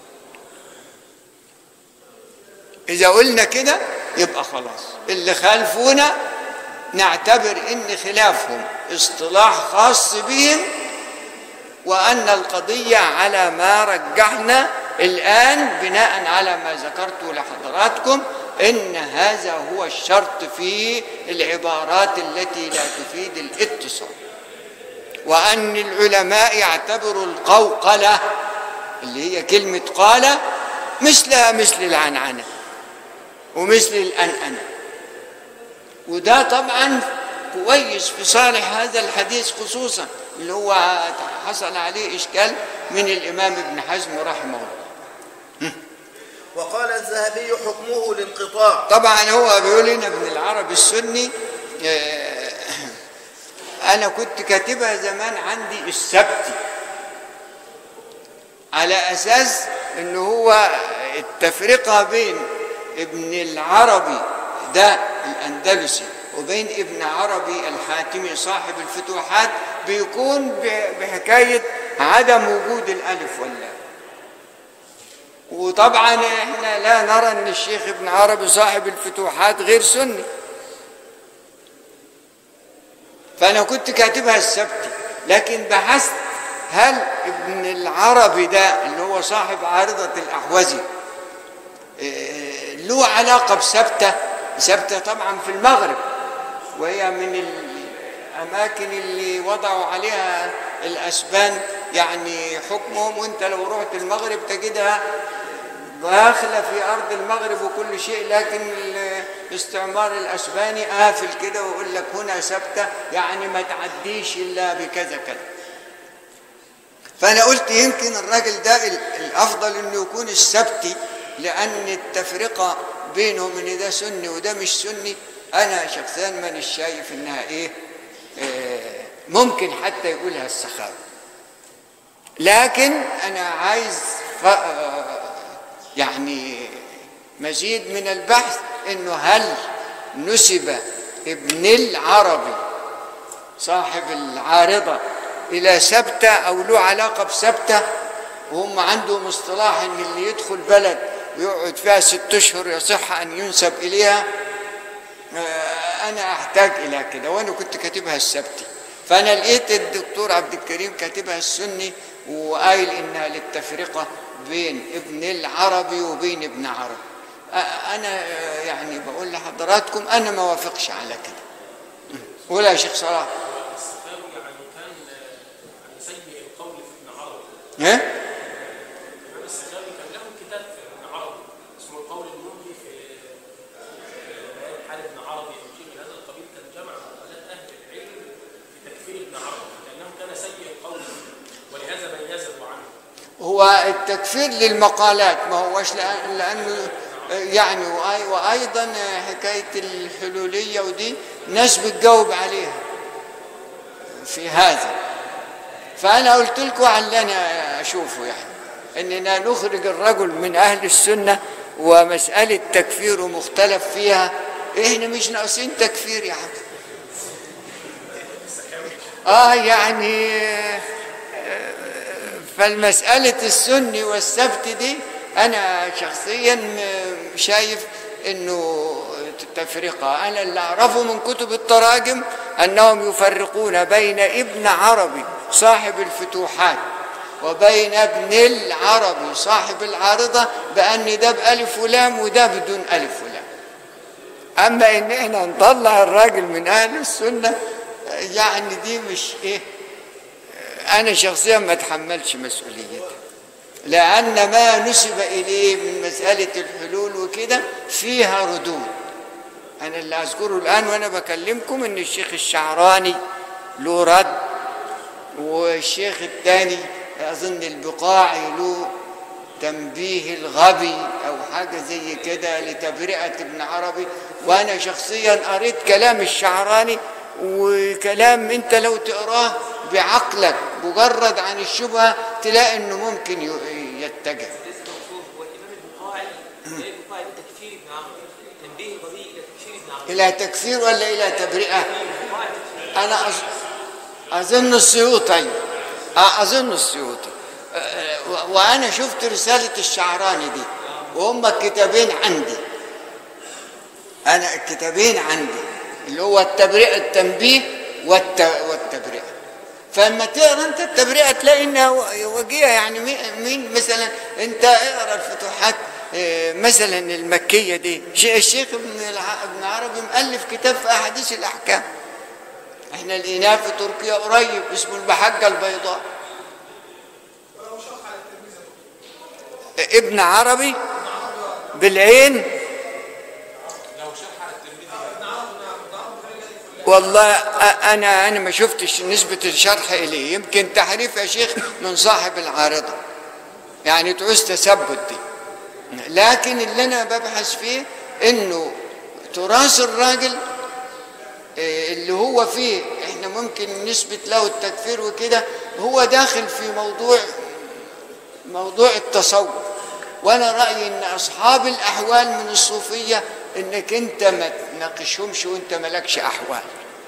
إذا قلنا كده يبقى خلاص اللي خالفونا نعتبر إن خلافهم اصطلاح خاص بهم وأن القضية على ما رجحنا الآن بناء على ما ذكرت لحضراتكم إن هذا هو الشرط في العبارات التي لا تفيد الاتصال وأن العلماء يعتبروا القوقلة اللي هي كلمة قال مثلها مثل العنعنة ومثل الأنأنة وده طبعا كويس في صالح هذا الحديث خصوصا اللي هو حصل عليه إشكال من الإمام ابن حزم رحمه الله وقال الذهبي حكمه الانقطاع طبعا هو بيقول لنا ابن العربي السني آه، انا كنت كاتبها زمان عندي السبتي على اساس ان هو التفرقه بين ابن العربي ده الاندلسي وبين ابن عربي الحاتمي صاحب الفتوحات بيكون ب- بحكايه عدم وجود الالف واللام وطبعا احنا لا نرى ان الشيخ ابن عربي صاحب الفتوحات غير سني فانا كنت كاتبها السبتي لكن بحثت هل ابن العربي ده اللي هو صاحب عارضة الأحوزي إيه، له علاقة بسبتة سبتة طبعا في المغرب وهي من الأماكن اللي وضعوا عليها الأسبان يعني حكمهم وانت لو رحت المغرب تجدها داخلة في أرض المغرب وكل شيء لكن الاستعمار الأسباني قافل كده ويقول لك هنا سبتة يعني ما تعديش إلا بكذا كذا فأنا قلت يمكن الراجل ده ال- الأفضل إنه يكون السبتي لأن التفرقة بينهم إن ده سني وده مش سني أنا شخصيا مانيش شايف إنها إيه آه، ممكن حتى يقولها السخاوي لكن أنا عايز ف... آه، يعني مزيد من البحث إنه هل نسب ابن العربي صاحب العارضة إلى سبتة أو له علاقة بسبتة وهم عندهم اصطلاح إن اللي يدخل بلد ويقعد فيها ست أشهر يصح أن ينسب إليها آه، أنا أحتاج إلى كده وأنا كنت كاتبها السبتي فأنا لقيت الدكتور عبد الكريم كاتبها السني وقايل إنها للتفرقة بين ابن العربي وبين ابن عربي آه، أنا آه، يعني بقول لحضراتكم أنا ما وافقش على كده ولا يا شيخ صلاح السخاوي يعني كان يعني سيء القول في ابن عربي ها؟ الإمام السخاوي كان له كتاب في ابن عربي اسمه القول المملي في بيان حال ابن عربي أو شيء من هذا القبيل كان جمع مقالات أهل العلم في تكفير ابن عربي لأنه كان سيء القول ولهذا ميزه عنه هو التكفير للمقالات ما هوش لأن- لأنه يعني وأي- وأيضا حكاية الحلولية ودي ناس بتجاوب عليها في هذا فأنا قلت لكم على اللي أنا أشوفه يعني إننا نخرج الرجل من أهل السنة ومسألة تكفيره مختلف فيها إحنا مش ناقصين تكفير يا عم آه يعني فالمسألة السني والسبت دي أنا شخصيا م- شايف إنه تفرقة أنا اللي أعرفه من كتب التراجم أنهم يفرقون بين ابن عربي صاحب الفتوحات وبين ابن العربي صاحب العارضة بأن ده بألف ولام وده بدون ألف ولام أما إن إحنا نطلع الراجل من أهل السنة يعني دي مش إيه أنا شخصيا ما أتحملش مسؤوليتها لأن ما نسب إليه من مسألة الحلول وكده فيها ردود أنا اللي أذكره الآن وأنا بكلمكم إن الشيخ الشعراني له رد والشيخ الثاني أظن البقاعي له تنبيه الغبي أو حاجة زي كده لتبرئة ابن عربي وأنا شخصيا قريت كلام الشعراني وكلام أنت لو تقراه بعقلك مجرد عن الشبهة تلاقي إنه ممكن ي- يتجه ليس موصوف هو الامام البقاعي الامام البقاعي لتكفير ابن عربي تنبيه غبي الى تكفير ابن عربي إلى تكفير ولا إلى تبرئة البقاعي تكفير أنا أظ- أظن السيوطي أ- أظن السيوطي أه، و- وأنا شفت رسالة الشعراني دي وهم الكتابين عندي أنا الكتابين عندي اللي هو التبرئة التنبيه والت... والتبرئة فلما تقرا انت التبرئه تلاقي انها وجيه يعني مين- مين مثلا انت اقرا الفتوحات اه، مثلا المكيه دي ش- الشيخ ابن الع- ابن عربي مؤلف كتاب في احاديث الاحكام احنا لقيناه في تركيا قريب اسمه المحجة البيضاء ابن عربي بالعين والله أ- انا انا ما شفتش نسبه الشرح اليه يمكن تحريف يا شيخ من صاحب العارضه يعني تعوز تثبت دي لكن اللي انا ببحث فيه انه تراث الراجل آه، اللي هو فيه احنا ممكن نثبت له التكفير وكده هو داخل في موضوع موضوع التصوف وانا رايي ان اصحاب الاحوال من الصوفيه انك انت ما تناقشهمش وانت مالكش احوال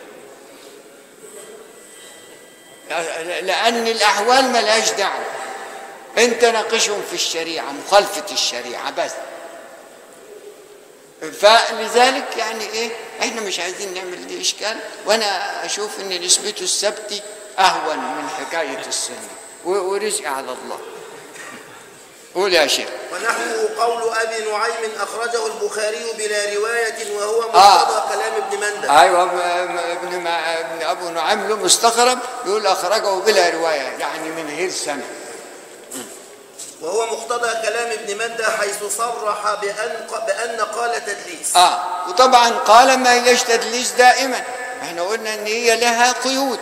لان الاحوال ملهاش دعوه انت ناقشهم في الشريعه مخالفه الشريعه بس فلذلك يعني ايه احنا مش عايزين نعمل دي اشكال وانا اشوف ان نسبته السبتي اهون من حكايه السنه و- ورزق على الله قول يا شيخ ونحوه قول أبي نعيم أخرجه البخاري بلا رواية وهو مقتضى آه. كلام ابن مندى ايوه م- م- ابن ما ابن ابو نعيم له مستغرب يقول اخرجه بلا روايه يعني من غير سند وهو مقتضى كلام ابن مندى حيث صرح بأن, بأن قال تدليس اه وطبعا قال ما هيش تدليس دائما احنا قلنا ان هي لها قيود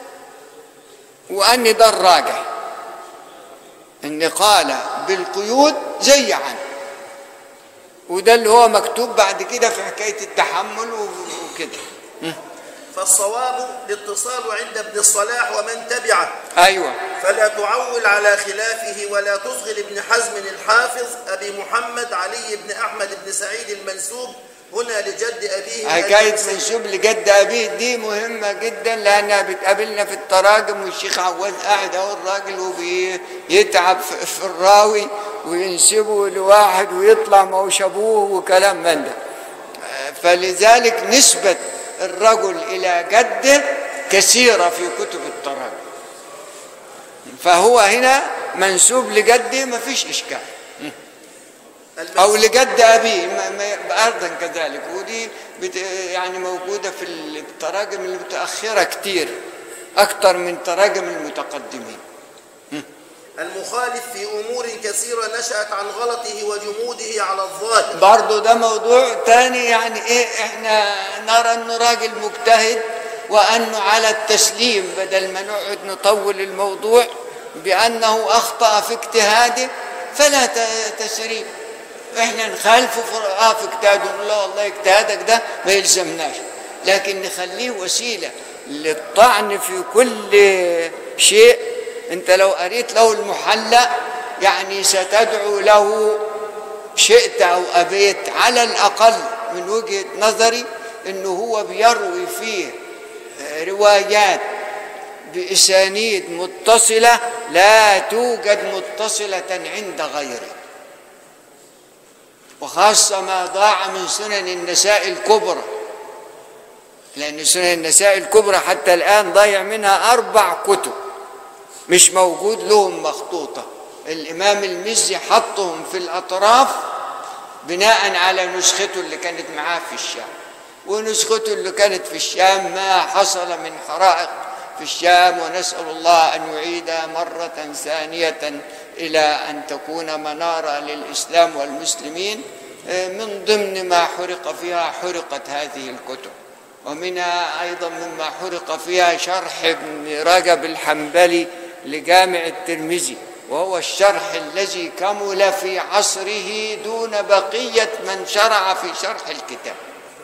وان ده الراجح ان قال بالقيود زي عن وده اللي هو مكتوب بعد كده في حكايه التحمل و- وكده فالصواب الاتصال عند ابن الصلاح ومن تبعه ايوه فلا تعول على خلافه ولا تصغي ابن حزم الحافظ أبي محمد علي بن أحمد بن سعيد المنسوب هنا لجد أبيه حكاية المنسوب. منسوب لجد أبيه دي مهمة جدا لأنها بتقابلنا في التراجم والشيخ عواد قاعد أهو الراجل وبيتعب في في الراوي وينسبه لواحد ويطلع ما هوش أبوه وكلام من ده فلذلك نسبة الرجل إلى جده كثيرة في كتب التراجم فهو هنا منسوب لجده ما فيش إشكال او لجد ابيه ما- ما- ايضا كذلك ودي بت يعني موجوده في التراجم المتاخره كتير اكثر من تراجم المتقدمين المخالف في أمور كثيرة نشأت عن غلطه وجموده على الظاهر برضه ده موضوع تاني يعني ايه احنا نرى انه راجل مجتهد وانه على التسليم بدل ما نقعد نطول الموضوع بانه اخطا في اجتهاده فلا ت- تسريب احنا نخالفه في اه في اجتهاده نقول له والله اجتهادك ده ما يلزمناش لكن نخليه وسيله للطعن في كل شيء انت لو قريت له المحلى يعني ستدعو له شئت او ابيت على الاقل من وجهه نظري انه هو بيروي فيه روايات باسانيد متصله لا توجد متصله عند غيره وخاصه ما ضاع من سنن النساء الكبرى لان سنن النساء الكبرى حتى الان ضايع منها اربع كتب مش موجود لهم مخطوطه الامام المزي حطهم في الاطراف بناء على نسخته اللي كانت معاه في الشام ونسخته اللي كانت في الشام ما حصل من حرائق في الشام ونسأل الله أن يعيدها مرة ثانية إلى أن تكون منارة للإسلام والمسلمين آه، من ضمن ما حرق فيها حرقت هذه الكتب ومنها أيضا مما حرق فيها شرح ابن رجب الحنبلي لجامع الترمذي وهو الشرح الذي كمل في عصره دون بقية من شرع في شرح الكتاب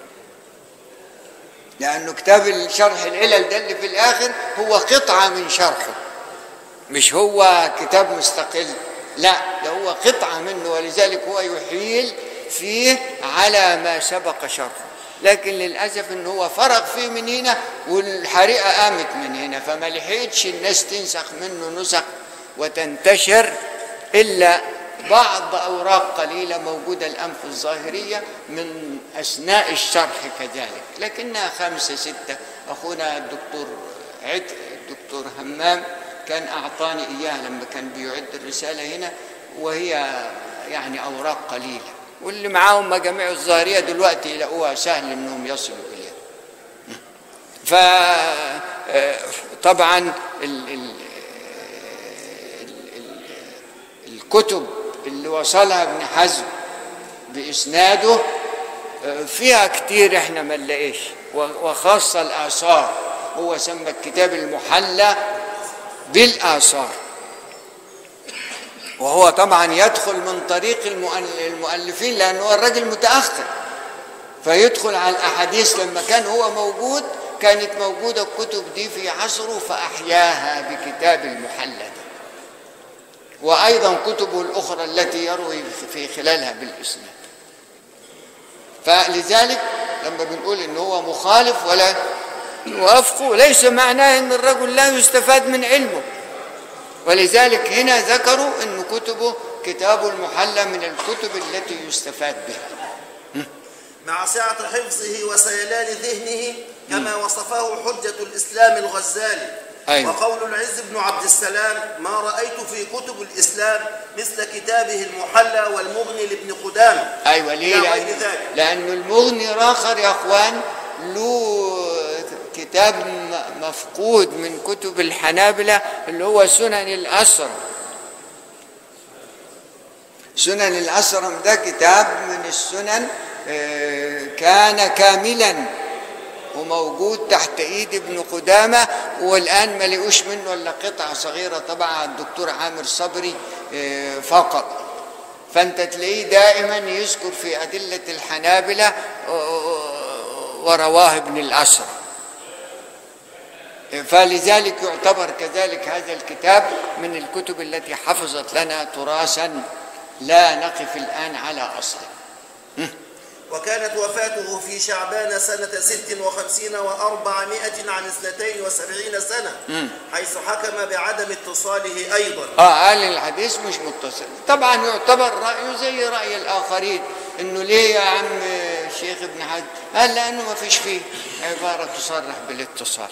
لأنه كتاب الشرح العلل ده اللي في الآخر هو قطعة من شرحه مش هو كتاب مستقل لا ده هو قطعة منه ولذلك هو يحيل فيه على ما سبق شرحه لكن للأسف إن هو فرغ فيه من هنا والحريقة قامت من هنا فما لحقتش الناس تنسخ منه نسخ وتنتشر إلا بعض أوراق قليلة موجودة الآن في الظاهرية من أثناء الشرح كذلك لكنها خمسة ستة أخونا الدكتور عد الدكتور همام كان أعطاني إياها لما كان بيعد الرسالة هنا وهي يعني أوراق قليلة واللي معاهم مجاميع الظاهرية دلوقتي يلاقوها سهل إنهم يصلوا إليها ف آه، طبعا ال- ال- ال- ال- الكتب اللي وصلها ابن حزم بإسناده آه، فيها كتير احنا ما نلاقيش و- وخاصة الآثار هو سمى الكتاب المحلى بالآثار وهو طبعا يدخل من طريق المؤل- المؤلفين لأنه هو الراجل متأخر فيدخل على الأحاديث لما كان هو موجود كانت موجودة الكتب دي في عصره فأحياها بكتاب المحلى ده وأيضا كتبه الأخرى التي يروي في خلالها بالإسناد فلذلك لما بنقول إن هو مخالف ولا يوافقه ليس معناه إن الرجل لا يستفاد من علمه ولذلك هنا ذكروا أن كتبه كتاب المحلى من الكتب التي يستفاد بها مع سعة حفظه وسيلان ذهنه كما وصفه حجة الإسلام الغزالي أيوة. وقول العز بن عبد السلام ما رأيت في كتب الإسلام مثل كتابه المحلى والمغني لابن قدامة ايوه ليه إلى غير لأن ذلك لانه المغني الاخر يا اخوان له كتاب م- مفقود من كتب الحنابلة اللي هو سنن الأسرم سنن الأسرم ده كتاب من السنن آه، كان كاملا وموجود تحت ايد ابن قدامه والان ما لقوش منه الا قطعه صغيره طبعا على الدكتور عامر صبري آه، فقط فانت تلاقيه دائما يذكر في ادله الحنابله آه، ورواه ابن الاسرى فلذلك يعتبر كذلك هذا الكتاب من الكتب التي حفظت لنا تراثا لا نقف الان على اصله وكانت وفاته في شعبان سنة ست وخمسين وأربعمائة عن اثنتين وسبعين سنة حيث حكم بعدم اتصاله أيضا اه قال الحديث مش متصل طبعا يعتبر رايه زي راي الاخرين انه ليه يا عم الشيخ ابن حجر قال لانه ما فيش فيه عباره تصرح بالاتصال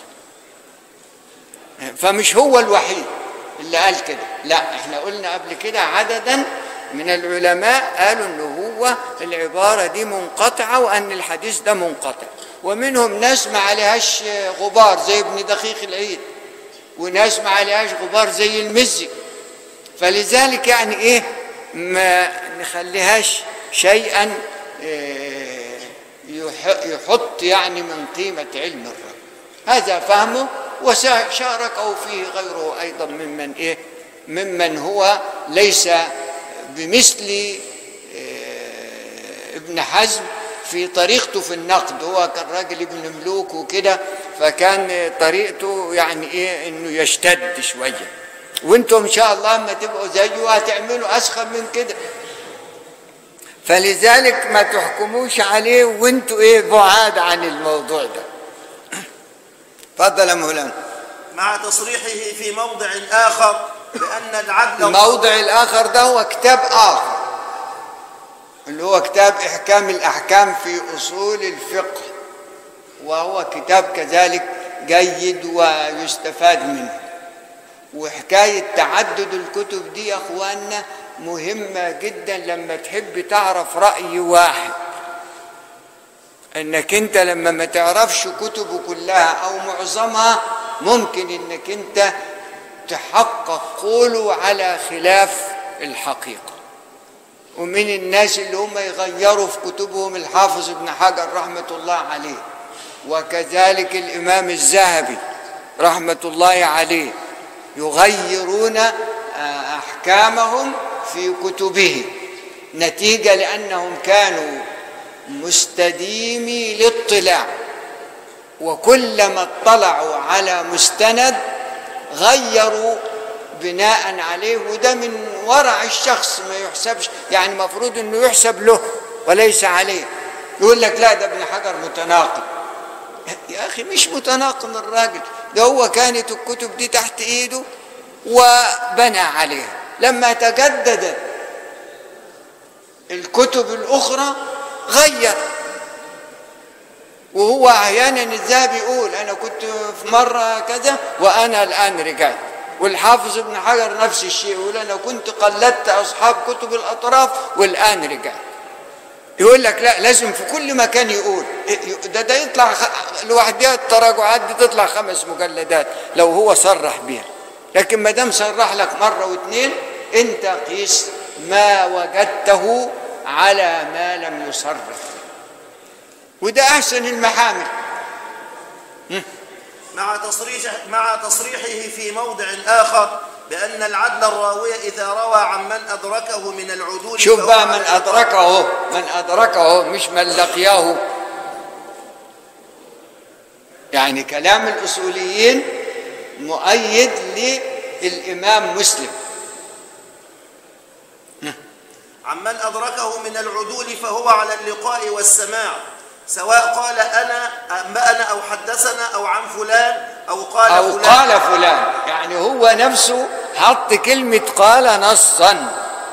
فمش هو الوحيد اللي قال كده لا احنا قلنا قبل كده عددا من العلماء قالوا انه هو العباره دي منقطعه وان الحديث ده منقطع ومنهم ناس ما عليهاش غبار زي ابن دقيق العيد وناس ما عليهاش غبار زي المزي فلذلك يعني ايه ما نخليهاش شيئا آه، يح- يحط يعني من قيمة علم الرجل هذا فهمه وشاركه فيه غيره أيضا ممن إيه ممن هو ليس بمثل آه، ابن حزم في طريقته في النقد هو كان راجل ابن ملوك وكده فكان طريقته يعني ايه انه يشتد شويه وانتم ان شاء الله اما تبقوا زيه هتعملوا اسخن من كده فلذلك ما تحكموش عليه وانتوا ايه بعاد عن الموضوع ده تفضل يا مولانا مع تصريحه في موضع آخر بأن العدل الموضع الاخر ده هو كتاب اخر اللي هو كتاب احكام الاحكام في اصول الفقه وهو كتاب كذلك جيد ويستفاد منه وحكايه تعدد الكتب دي يا اخواننا مهمه جدا لما تحب تعرف راي واحد انك انت لما ما تعرفش كتبه كلها او معظمها ممكن انك انت تحقق قوله على خلاف الحقيقه ومن الناس اللي هم يغيروا في كتبهم الحافظ ابن حجر رحمه الله عليه وكذلك الامام الذهبي رحمه الله عليه يغيرون آه، احكامهم في كتبهم نتيجه لانهم كانوا مستديمي الاطلاع وكلما اطلعوا على مستند غيروا بناء عليه وده من ورع الشخص ما يحسبش يعني المفروض انه يحسب له وليس عليه يقول لك لا ده ابن حجر متناقض يا اخي مش متناقض الراجل ده هو كانت الكتب دي تحت ايده وبنى عليها لما تجددت الكتب الاخرى غير وهو احيانا الذهبي يقول انا كنت في مره كذا وانا الان رجعت والحافظ ابن حجر نفس الشيء يقول انا كنت قلدت اصحاب كتب الاطراف والان رجعت يقول لك لا لازم في كل مكان يقول ده ده يطلع خ- لوحدها التراجعات دي تطلع خمس مجلدات لو هو صرح بيها لكن ما دام صرح لك مره واثنين انت قيس ما وجدته على ما لم يصرح وده احسن المحامل مع تصريح مع تصريحه في موضع آخر بأن العدل الراوي إذا روى عن من أدركه من العدول شوف فهو بقى على من الإطلاق. أدركه من أدركه مش من لقياه يعني كلام الأصوليين مؤيد للإمام مسلم عمن أدركه من العدول فهو على اللقاء والسماع سواء قال أنا أنبأنا أو حدثنا أو عن فلان أو قال أو فلان قال فلان يعني هو نفسه حط كلمة قال نصا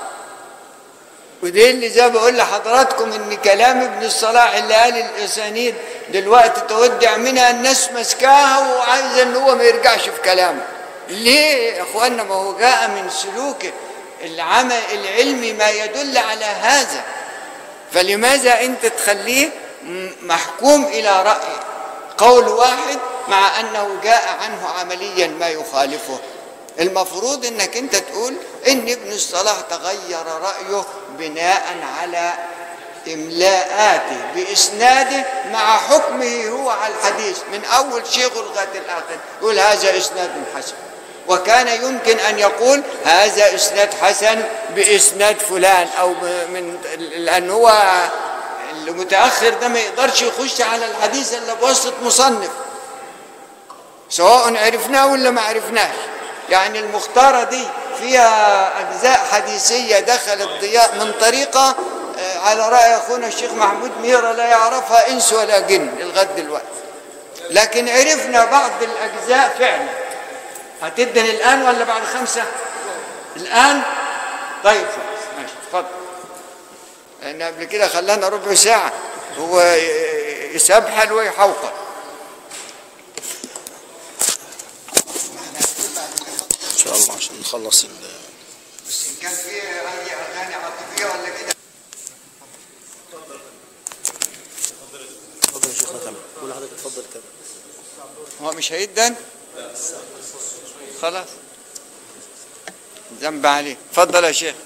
ودي اللي زي ما بقول لحضراتكم ان كلام ابن الصلاح اللي قال الاسانيد دلوقتي تودع منها الناس مسكاها وعايز ان هو ما يرجعش في كلامه ليه يا اخوانا ما هو جاء من سلوكه العمل العلمي ما يدل على هذا فلماذا انت تخليه م- محكوم الى راي قول واحد مع انه جاء عنه عمليا ما يخالفه المفروض انك انت تقول ان ابن الصلاح تغير رايه بناء على املاءاته باسناده مع حكمه هو على الحديث من اول شيخ لغايه الاخر يقول هذا اسناد حسن وكان يمكن ان يقول هذا اسناد حسن باسناد فلان او ب- من لان هو المتاخر ده ما يقدرش يخش على الحديث الا بواسطه مصنف سواء عرفناه ولا ما عرفناش يعني المختارة دي فيها أجزاء حديثية دخلت ضياء من طريقة آه، على رأي أخونا الشيخ محمود ميرا لا يعرفها إنس ولا جن لغاية دلوقتي لكن عرفنا بعض الأجزاء فعلا هتدن الآن ولا بعد خمسة الآن طيب خلاص ماشي اتفضل لأن قبل كده خلانا ربع ساعة هو ي- يسبحل ويحوقل إن شاء الله عشان نخلص ال بس إن كان في أي أغاني عاطفية ولا كده اتفضل يا شيخنا كمل قول لحضرتك اتفضل كمل هو مش هيدن خلاص ذنب عليه اتفضل يا شيخ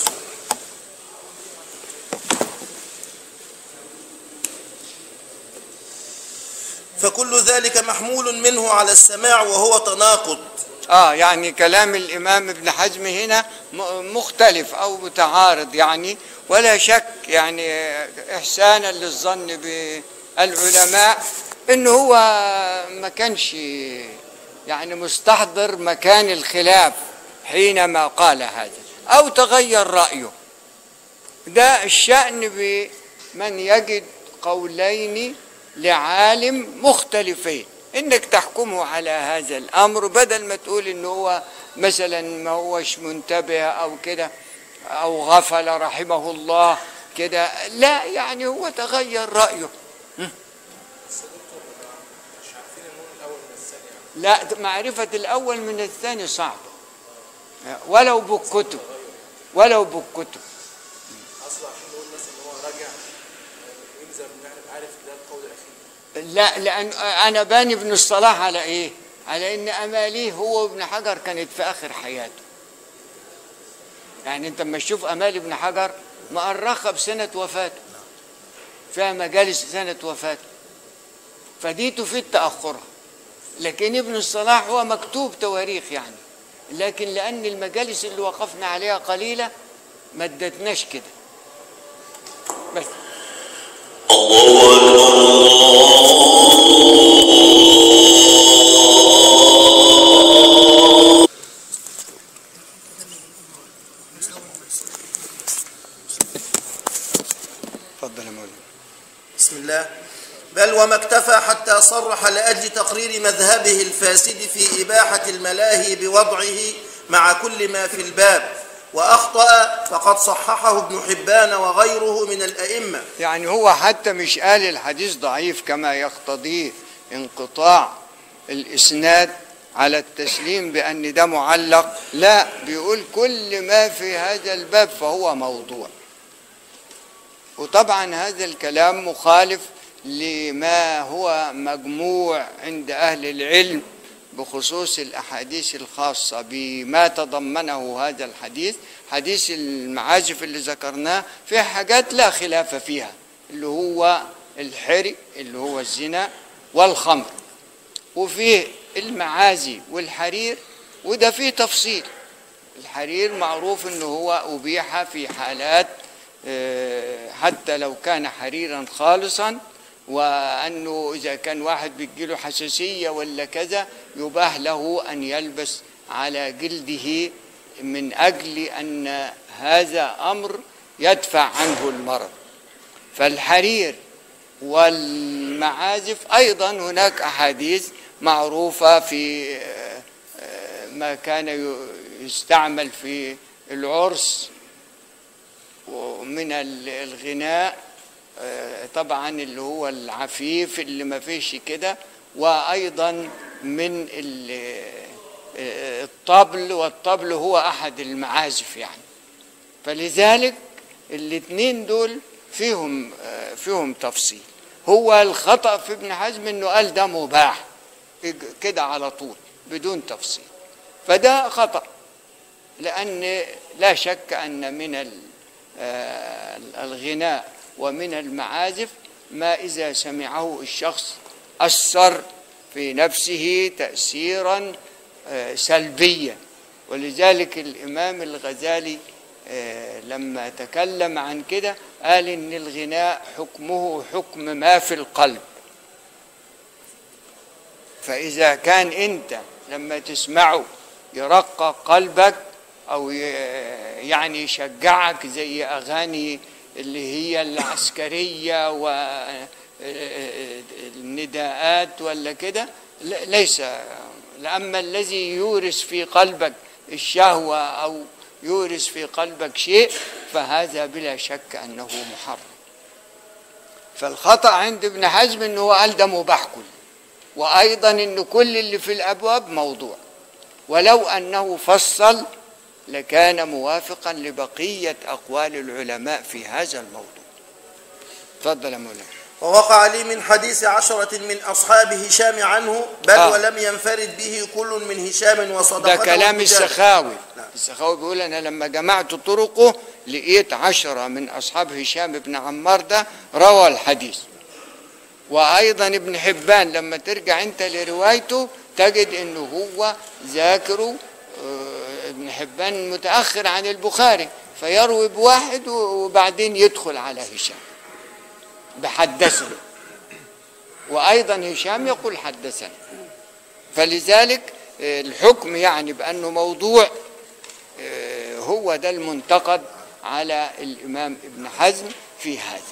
فكل ذلك محمول منه على السماع وهو تناقض اه يعني كلام الامام ابن حزم هنا م- مختلف او متعارض يعني ولا شك يعني احسانا للظن بالعلماء انه هو ما كانش يعني مستحضر مكان الخلاف حينما قال هذا او تغير رايه ده الشأن بمن يجد قولين لعالم مختلفين انك تحكمه على هذا الامر بدل ما تقول ان هو مثلا ما هوش منتبه او كده او غفل رحمه الله كده لا يعني هو تغير رايه م? لا معرفة الأول من الثاني صعبة ولو بالكتب ولو بالكتب اصلا عشان نقول مثلا ان هو راجع آه، يلزم نعرف عارف ده القول الاخير لا لأن أنا باني ابن الصلاح على إيه؟ على إن أماليه هو وابن حجر كانت في آخر حياته. يعني أنت لما تشوف أمال ابن حجر مؤرخة بسنة وفاته. فيها مجالس سنة وفاته. فدي تفيد تأخرها. لكن ابن الصلاح هو مكتوب تواريخ يعني. لكن لأن المجالس اللي وقفنا عليها قليلة ما ادتناش كده. بس اتفضل يا مولانا. بسم الله بل وما اكتفى حتى صرح لأجل تقرير مذهبه الفاسد في إباحة الملاهي بوضعه مع كل ما في الباب وأخطأ فقد صححه ابن حبان وغيره من الأئمة يعني هو حتى مش قال الحديث ضعيف كما يقتضيه انقطاع الإسناد على التسليم بأن ده معلق لا بيقول كل ما في هذا الباب فهو موضوع وطبعا هذا الكلام مخالف لما هو مجموع عند أهل العلم بخصوص الأحاديث الخاصة بما تضمنه هذا الحديث حديث المعازف اللي ذكرناه فيها حاجات لا خلاف فيها اللي هو الحري اللي هو الزنا والخمر وفيه المعازي والحرير وده فيه تفصيل الحرير معروف انه هو ابيح في حالات آه، حتى لو كان حريرا خالصا وانه اذا كان واحد بتجيله حساسيه ولا كذا يباح له ان يلبس على جلده من اجل ان هذا امر يدفع عنه المرض فالحرير والمعازف ايضا هناك احاديث معروفه في آه، آه، ما كان ي- يستعمل في العرس ومن ال- الغناء آه، طبعا اللي هو العفيف اللي ما فيش كده وايضا من ال- آه، الطبل والطبل هو احد المعازف يعني فلذلك الاثنين دول فيهم آه، فيهم تفصيل هو الخطأ في ابن حزم انه قال ده مباح كده على طول بدون تفصيل فده خطأ لأن لا شك أن من ال- آه، الغناء ومن المعازف ما إذا سمعه الشخص أثر في نفسه تأثيرا آه، سلبيا ولذلك الإمام الغزالي آه، لما تكلم عن كده قال إن الغناء حكمه حكم ما في القلب فإذا كان أنت لما تسمعه يرقق قلبك أو ي- يعني يشجعك زي أغاني اللي هي العسكرية والنداءات ولا كده ل- ليس لأما الذي يورث في قلبك الشهوة أو يورث في قلبك شيء فهذا بلا شك أنه محرم فالخطأ عند ابن حزم أنه قال ده مباح كله وأيضا أن كل اللي في الأبواب موضوع ولو أنه فصل لكان موافقا لبقية أقوال العلماء في هذا الموضوع تفضل يا مولانا ووقع لي من حديث عشرة من أصحاب هشام عنه بل آه. ولم ينفرد به كل من هشام ده وصدقته كلام الرجال. السخاوي نعم. السخاوي بيقول أنا لما جمعت طرقه لقيت عشرة من أصحاب هشام بن عمار ده روى الحديث وأيضا ابن حبان لما ترجع أنت لروايته تجد أنه هو ذاكره آه، ابن حبان متأخر عن البخاري فيروي بواحد وبعدين يدخل على هشام بحدثنا وأيضا هشام يقول حدثنا فلذلك آه، الحكم يعني بأنه موضوع آه، هو ده المنتقد على الإمام ابن حزم في هذا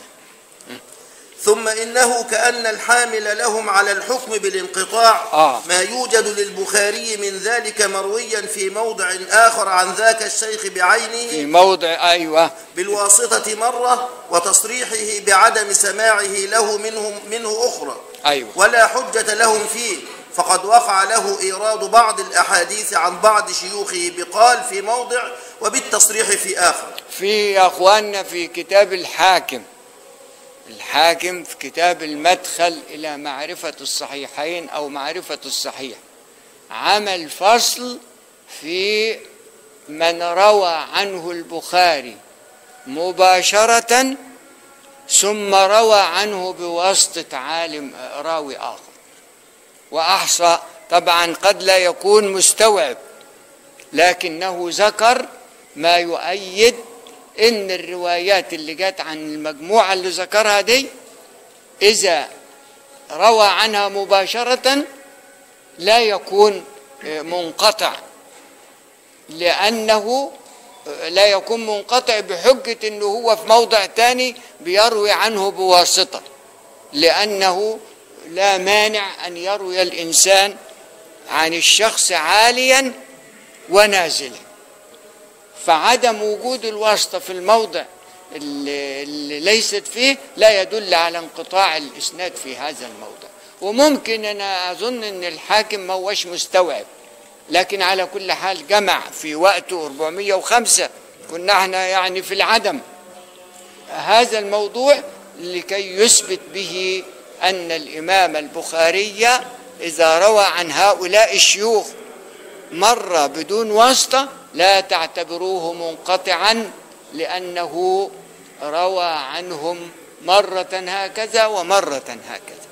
ثم إنه كأن الحامل لهم على الحكم بالانقطاع آه. ما يوجد للبخاري من ذلك مرويا في موضع آخر عن ذاك الشيخ في بعينه موضع أيوة بالواسطة مرة وتصريحه بعدم سماعه له منهم منه أخرى أيوة ولا حجة لهم فيه فقد وقع له إيراد بعض الأحاديث عن بعض شيوخه بقال في موضع وبالتصريح في آخر في يا أخواننا في كتاب الحاكم الحاكم في كتاب المدخل إلى معرفة الصحيحين أو معرفة الصحيح عمل فصل في من روى عنه البخاري مباشرة ثم روى عنه بواسطة عالم راوي آخر وأحصى طبعا قد لا يكون مستوعب لكنه ذكر ما يؤيد ان الروايات اللي جت عن المجموعه اللي ذكرها دي اذا روى عنها مباشره لا يكون آه، منقطع لانه آه، لا يكون منقطع بحجه انه هو في موضع تاني بيروي عنه بواسطه لانه لا مانع ان يروي الانسان عن الشخص عاليا ونازلا فعدم وجود الواسطة في الموضع اللي اللي ليست فيه لا يدل على انقطاع الإسناد في هذا الموضع وممكن أنا أظن أن الحاكم ما هوش مستوعب لكن على كل حال جمع في وقته 405 كنا احنا يعني في العدم هذا الموضوع لكي يثبت به أن الإمام البخاري إذا روى عن هؤلاء الشيوخ مرة بدون واسطة لا تعتبروه منقطعا لأنه روى عنهم مرة هكذا ومرة هكذا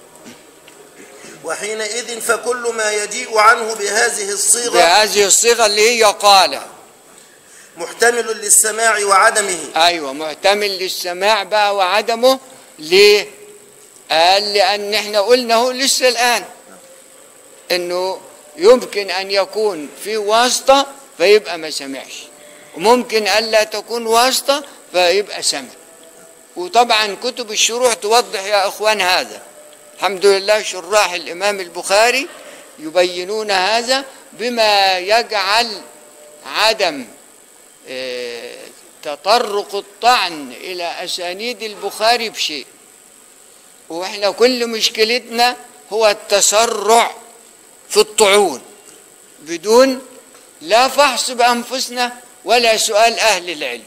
وحينئذ فكل ما يجيء عنه بهذه الصيغة بهذه الصيغة اللي هي قال محتمل للسماع وعدمه أيوة محتمل للسماع بقى وعدمه ليه؟ قال لأن احنا قلنا هو لسه الآن إنه يمكن أن يكون في واسطة فيبقى ما سمعش وممكن ألا تكون واسطة فيبقى سمع وطبعا كتب الشروح توضح يا إخوان هذا الحمد لله شراح الإمام البخاري يبينون هذا بما يجعل عدم آه، تطرق الطعن إلى أسانيد البخاري بشيء واحنا كل مشكلتنا هو التسرع في الطعون بدون لا فحص بأنفسنا ولا سؤال أهل العلم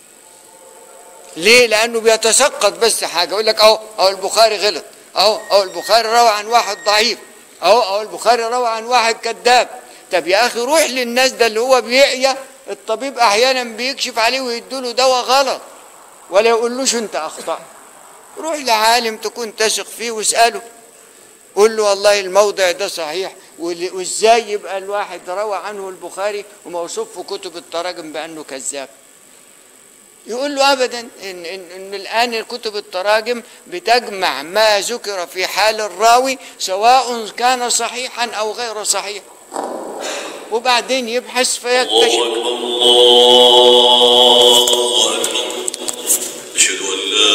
ليه؟ لأنه بيتسقط بس حاجة يقول لك أهو أهو البخاري غلط أهو أهو البخاري روى عن واحد ضعيف أهو أهو البخاري روى عن واحد كذاب طب يا أخي روح للناس ده اللي هو بيعيا الطبيب أحيانا بيكشف عليه ويديله دواء غلط ولا يقولوش أنت أخطأت روح لعالم تكون تثق فيه واسأله قول له والله الموضع ده صحيح وال- وازاي يبقى الواحد روى عنه البخاري وموصوف في كتب التراجم بأنه كذاب يقول له ابدا ان, إن, إن الان كتب التراجم بتجمع ما ذكر في حال الراوي سواء كان صحيحا او غير صحيح وبعدين يبحث فيكتشف الله أكبر الله أكبر أشهد أن لا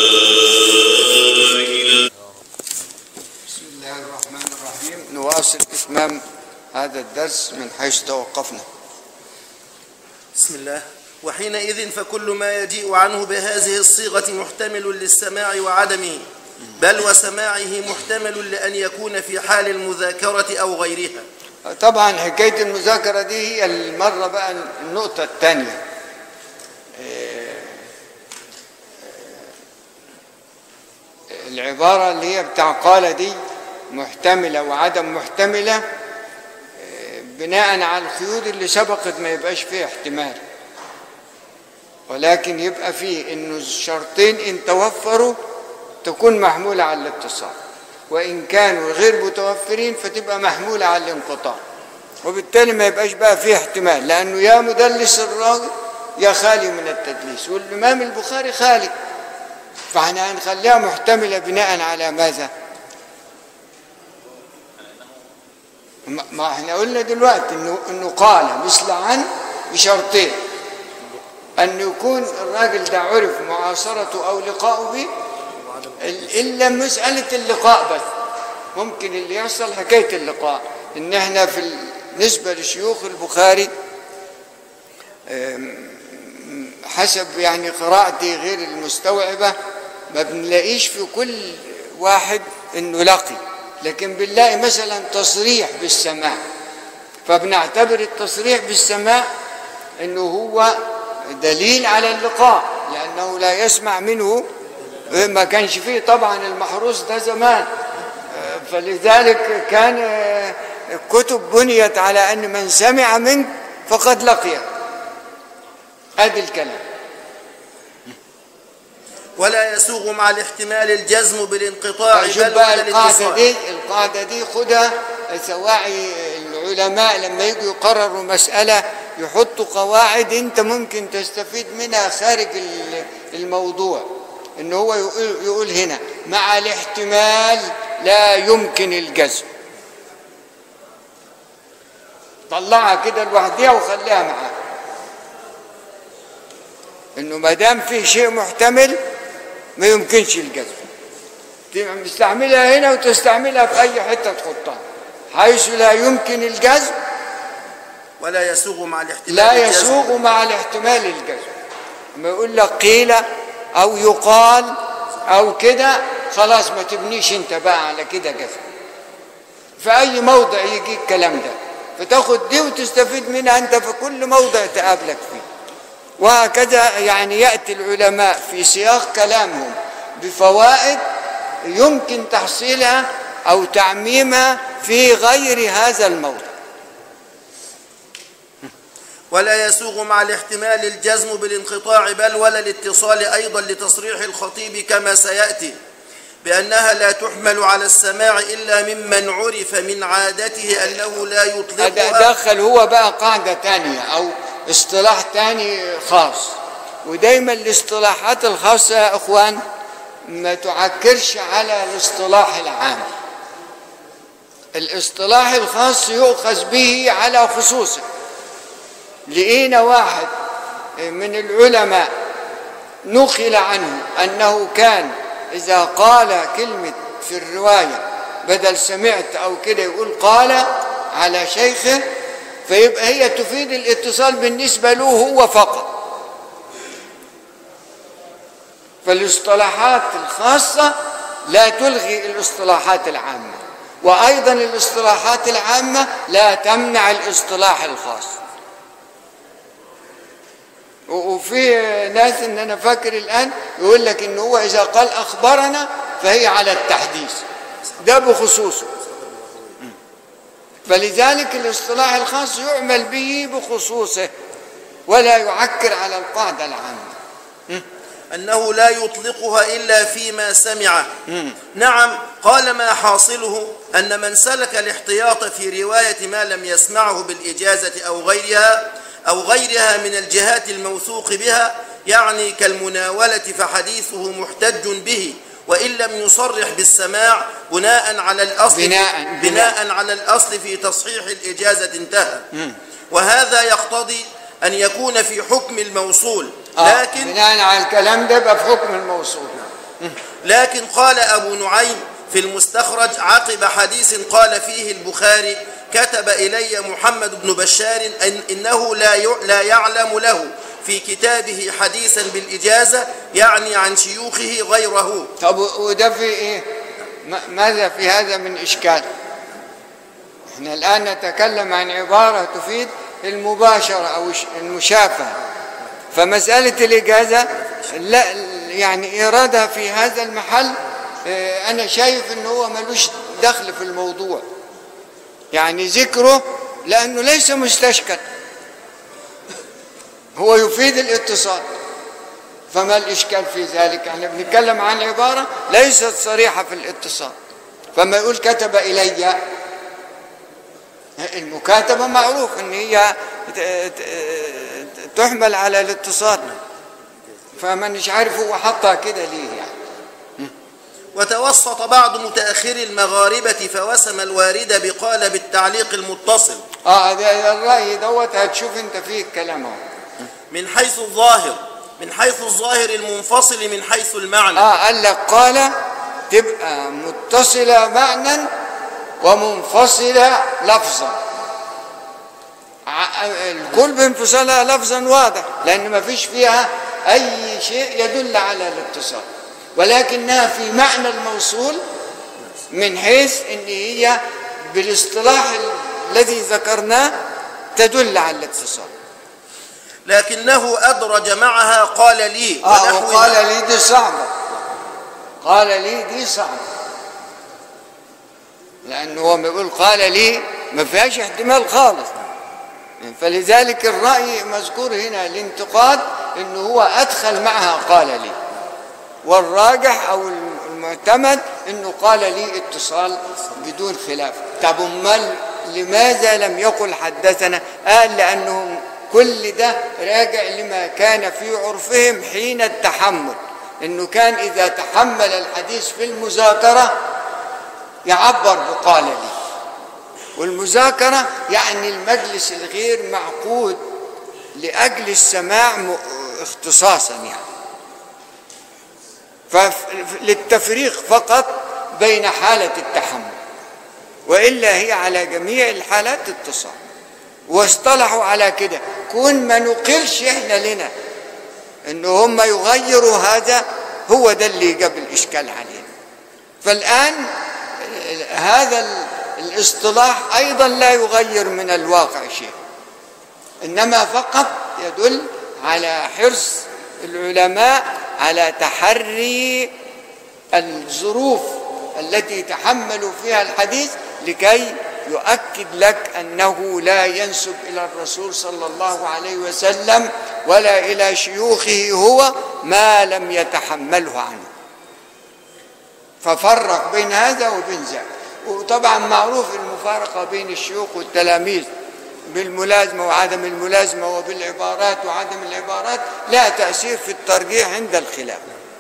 إله بسم الله الرحمن الرحيم نواصل إتمام هذا الدرس من حيث توقفنا بسم الله وحينئذ فكل ما يجيء عنه بهذه الصيغة محتمل للسماع وعدمه بل وسماعه محتمل لأن يكون في حال المذاكرة أو غيرها طبعا حكاية المذاكرة دي هي المرة بقى النقطة الثانية العبارة اللي هي بتاع قال دي محتملة وعدم محتملة آه، بناء على القيود اللي سبقت ما يبقاش فيه احتمال ولكن يبقى فيه انه الشرطين ان توفروا تكون محمولة على الاتصال وان كانوا غير متوفرين فتبقى محمولة على الانقطاع وبالتالي ما يبقاش بقى فيه احتمال لانه يا مدلس الراوي يا خالي من التدليس والامام البخاري خالي فاحنا هنخليها محتملة بناء على ماذا ما ما احنا قلنا دلوقتي انه انه قال مثل عن بشرطين ان يكون الراجل ده عرف معاصرته او لقاؤه به ال- الا مساله اللقاء بس ممكن اللي يحصل حكايه اللقاء ان احنا في بالنسبه لشيوخ البخاري أم، حسب يعني قراءتي غير المستوعبه ما بنلاقيش في كل واحد انه لقي لكن بنلاقي مثلا تصريح بالسماع فبنعتبر التصريح بالسماع انه هو دليل على اللقاء لانه لا يسمع منه ما كانش فيه طبعا المحروس ده زمان فلذلك كان الكتب بنيت على ان من سمع منك فقد لقيه ادي الكلام ولا يسوغ مع الاحتمال الجزم بالانقطاع شوف بل بقى ولا القاعدة الاتصال دي القاعدة دي خدها سواعي العلماء لما يجوا يقرروا مسألة يحطوا قواعد انت ممكن تستفيد منها خارج ال- الموضوع ان هو يقول, يقول هنا مع الاحتمال لا يمكن الجزم طلعها كده لوحدها وخليها معاك انه ما دام في شيء محتمل ما يمكنش الجزم تستعملها هنا وتستعملها في اي حته تحطها حيث لا يمكن الجزم ولا يسوغ مع الاحتمال لا الجزم. يسوغ مع الاحتمال الجزم لما يقول لك قيل او يقال او كده خلاص ما تبنيش انت بقى على كده جزم في اي موضع يجي الكلام ده فتاخد دي وتستفيد منها انت في كل موضع تقابلك فيه وهكذا يعني يأتي العلماء في سياق كلامهم بفوائد يمكن تحصيلها أو تعميمها في غير هذا الموضع ولا يسوغ مع الاحتمال الجزم بالانقطاع بل ولا الاتصال أيضا لتصريح الخطيب كما سيأتي بأنها لا تحمل على السماع إلا ممن عرف من عادته أنه لا يطلقها دخل هو بقى قاعدة تانية أو اصطلاح تاني خاص ودايما الاصطلاحات الخاصة يا أخوان ما تعكرش على الاصطلاح العام الاصطلاح الخاص يؤخذ به على خصوصه لقينا واحد من العلماء نقل عنه أنه كان إذا قال كلمة في الرواية بدل سمعت أو كده يقول قال على شيخه فيبقى هي تفيد الاتصال بالنسبة له هو فقط فالاصطلاحات الخاصة لا تلغي الاصطلاحات العامة وأيضا الاصطلاحات العامة لا تمنع الاصطلاح الخاص و- وفي ناس ان انا فاكر الان يقول لك ان هو اذا قال اخبرنا فهي على التحديث ده بخصوصه فلذلك الاصطلاح الخاص يعمل به بخصوصه ولا يعكر على القاعده العامه أنه لا يطلقها إلا فيما سمع نعم قال ما حاصله أن من سلك الاحتياط في رواية ما لم يسمعه بالإجازة أو غيرها أو غيرها من الجهات الموثوق بها يعني كالمناولة فحديثه محتج به وإن لم يصرح بالسماع بناء على الأصل بناء- بناء على الأصل في تصحيح الإجازة انتهى وهذا يقتضي أن يكون في حكم الموصول آه، لكن بناء على الكلام ده يبقى في حكم الموصول لكن قال أبو نعيم في المستخرج عقب حديث قال فيه البخاري كتب إلي محمد بن بشار أن إنه لا ي- لا يعلم له في كتابه حديثا بالإجازة يعني عن شيوخه غيره طب وده في ايه ما- ماذا في هذا من اشكال احنا الان نتكلم عن عباره تفيد المباشره او الش- المشافهه فمساله الاجازه لا يعني ايرادها في هذا المحل اه، انا شايف ان هو ملوش دخل في الموضوع يعني ذكره لانه ليس مستشكل هو يفيد الاتصال فما الإشكال في ذلك احنا بنتكلم عن عبارة ليست صريحة في الاتصال فما يقول كتب إلي المكاتبة معروف ان هي ت- ت- تحمل على الاتصال فما مش عارف هو حطها كده ليه يعني وتوسط بعض متأخري المغاربة فوسم الوارد بقال بالتعليق المتصل اه ده ده الرأي دوت هتشوف انت فيه الكلام اهو من حيث الظاهر من حيث الظاهر المنفصل من حيث المعنى اه قال لك قال تبقى متصلة معنى ومنفصلة لفظا ع- الكل بانفصالها لفظا واضح لأن ما فيش فيها أي شيء يدل على الاتصال ولكنها في معنى الموصول من حيث ان هي بالاصطلاح الذي ذكرناه تدل على الاتصال لكنه أدرج معها قال لي اه ونحو وقال لي دي صعبة قال لي دي صعبة لأنه هو ما يقول قال لي ما فيهاش احتمال خالص فلذلك الرأي مذكور هنا الانتقاد انه هو أدخل معها قال لي والراجح أو المعتمد انه قال لي اتصال بدون خلاف طب امال لماذا لم يقل حدثنا قال لأنهم كل ده راجع لما كان في عرفهم حين التحمل انه كان اذا تحمل الحديث في المذاكره يعبر بقال لي والمذاكره يعني المجلس الغير معقود لاجل السماع م- اختصاصا يعني فللتفريق فقط بين حاله التحمل والا هي على جميع الحالات اتصال واصطلحوا على كده كون ما نقلش احنا لنا ان هم يغيروا هذا هو ده اللي جاب الاشكال علينا فالان هذا ال- الاصطلاح ايضا لا يغير من الواقع شيء انما فقط يدل على حرص العلماء على تحري الظروف التي تحملوا فيها الحديث لكي يؤكد لك انه لا ينسب الى الرسول صلى الله عليه وسلم ولا الى شيوخه هو ما لم يتحمله عنه ففرق بين هذا وبين ذاك وطبعا معروف المفارقه بين الشيوخ والتلاميذ بالملازمه وعدم الملازمه وبالعبارات وعدم العبارات لا تاثير في الترجيح عند الخلاف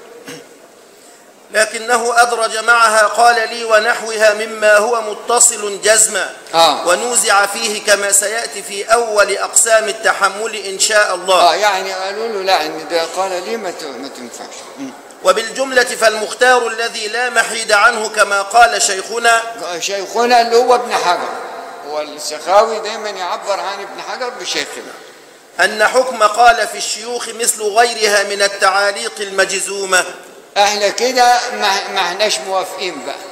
لكنه أدرج معها قال لي ونحوها مما هو متصل جزما آه. ونوزع فيه كما سيأتي في أول أقسام التحمل إن شاء اه الله يعني قالوا له لا ان ده قال لي ما ت- ما تنفعش م. وبالجملة فالمختار الذي لا محيد عنه كما قال شيخنا شيخنا اللي هو ابن حجر هو السخاوي دايما يعبر عن ابن حجر بشيخنا أن حكم قال في الشيوخ مثل غيرها من التعاليق المجزومة احنا كده ما ما احناش موافقين بقى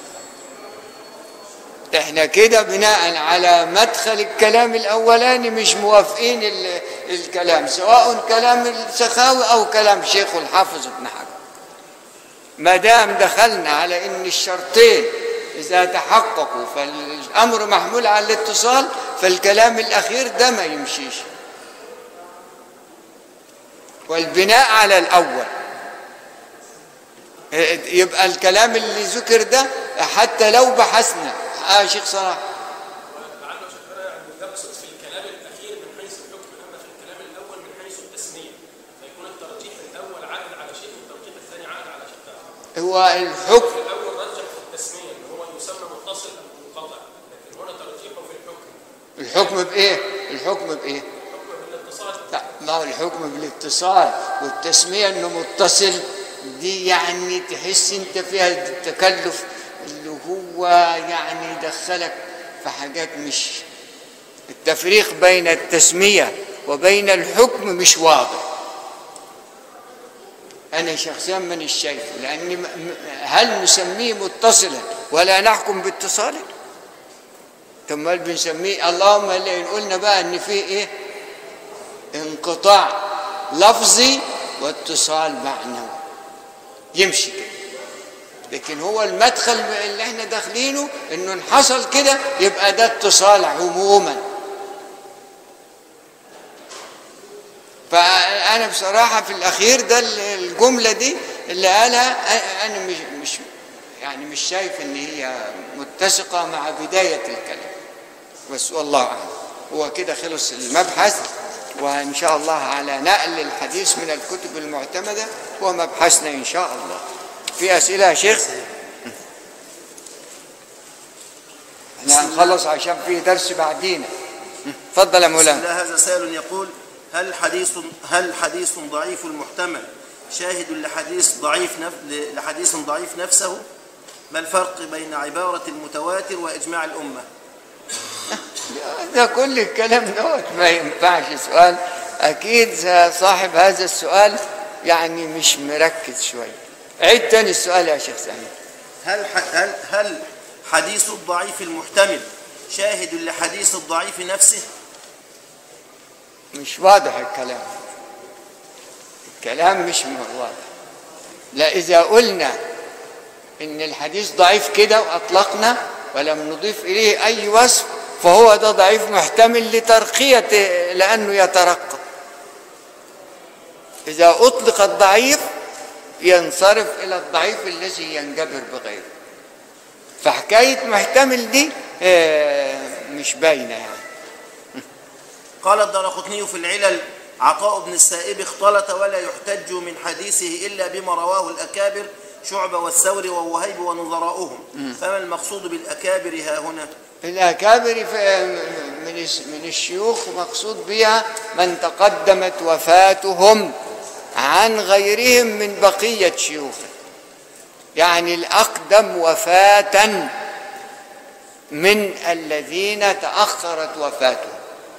احنا كده بناء على مدخل الكلام الاولاني مش موافقين ال- الكلام سواء كلام السخاوي او كلام شيخ الحافظ ابن حجر ما دام دخلنا على ان الشرطين اذا تحققوا فالامر محمول على الاتصال فالكلام الاخير ده ما يمشيش والبناء على الاول يبقى الكلام اللي ذكر ده حتى لو بحثنا اه شيخ صلاح لعله شيخنا يعني يقصد في الكلام الاخير من حيث الحكم اما في الكلام الاول من حيث التسميه فيكون الترجيح الاول عائد على شيء والترجيح الثاني عائد على شيء اخر هو الحكم الاول رجح في التسميه ان هو يسمى متصل او منقطع لكن هنا ترجيحه في الحكم الحكم بايه الحكم بايه الحكم بالاتصال لا ما هو الحكم بالاتصال والتسميه انه متصل دي يعني تحس انت فيها التكلف اللي هو يعني يدخلك في حاجات مش التفريق بين التسميه وبين الحكم مش واضح انا شخصيا من الشايف لاني م- م- هل نسميه متصلا ولا نحكم باتصاله ثم هل بنسميه اللهم الا ان قلنا بقى ان فيه ايه انقطاع لفظي واتصال معنوي يمشي كده لكن هو المدخل اللي احنا داخلينه انه ان حصل كده يبقى ده اتصال عموما فانا بصراحه في الاخير ده الجمله دي اللي قالها انا مش مش يعني مش شايف ان هي متسقه مع بدايه الكلام بس والله اعلم هو كده خلص المبحث وان شاء الله على نقل الحديث من الكتب المعتمده هو مبحثنا ان شاء الله في اسئله يا شيخ احنا هنخلص عشان في درس بعدينا اتفضل يا مولانا لا هذا سائل يقول هل حديث هل حديث ضعيف المحتمل شاهد لحديث ضعيف نف... لحديث ضعيف نفسه ما الفرق بين عبارة المتواتر وإجماع الأمة ده كل الكلام دوت ما ينفعش سؤال اكيد صاحب هذا السؤال يعني مش مركز شويه عيد تاني السؤال يا شيخ سامي هل ح... هل هل حديث الضعيف المحتمل شاهد لحديث الضعيف نفسه مش واضح الكلام الكلام مش واضح لا إذا قلنا إن الحديث ضعيف كده وأطلقنا ولم نضيف إليه أي وصف فهو ده ضعيف محتمل لترقية لأنه يترقى إذا أطلق الضعيف ينصرف إلى الضعيف الذي ينجبر بغيره فحكاية محتمل دي آه، مش باينة يعني قال الدرقطني في العلل عطاء بن السائب اختلط ولا يحتج من حديثه إلا بما رواه الأكابر شعبة والثوري ووهيب ونظراؤهم فما المقصود بالأكابر ها هنا الأكابر في- من الس- من الشيوخ مقصود بها من تقدمت وفاتهم عن غيرهم من بقية شيوخه يعني الأقدم وفاة من الذين تأخرت وفاتهم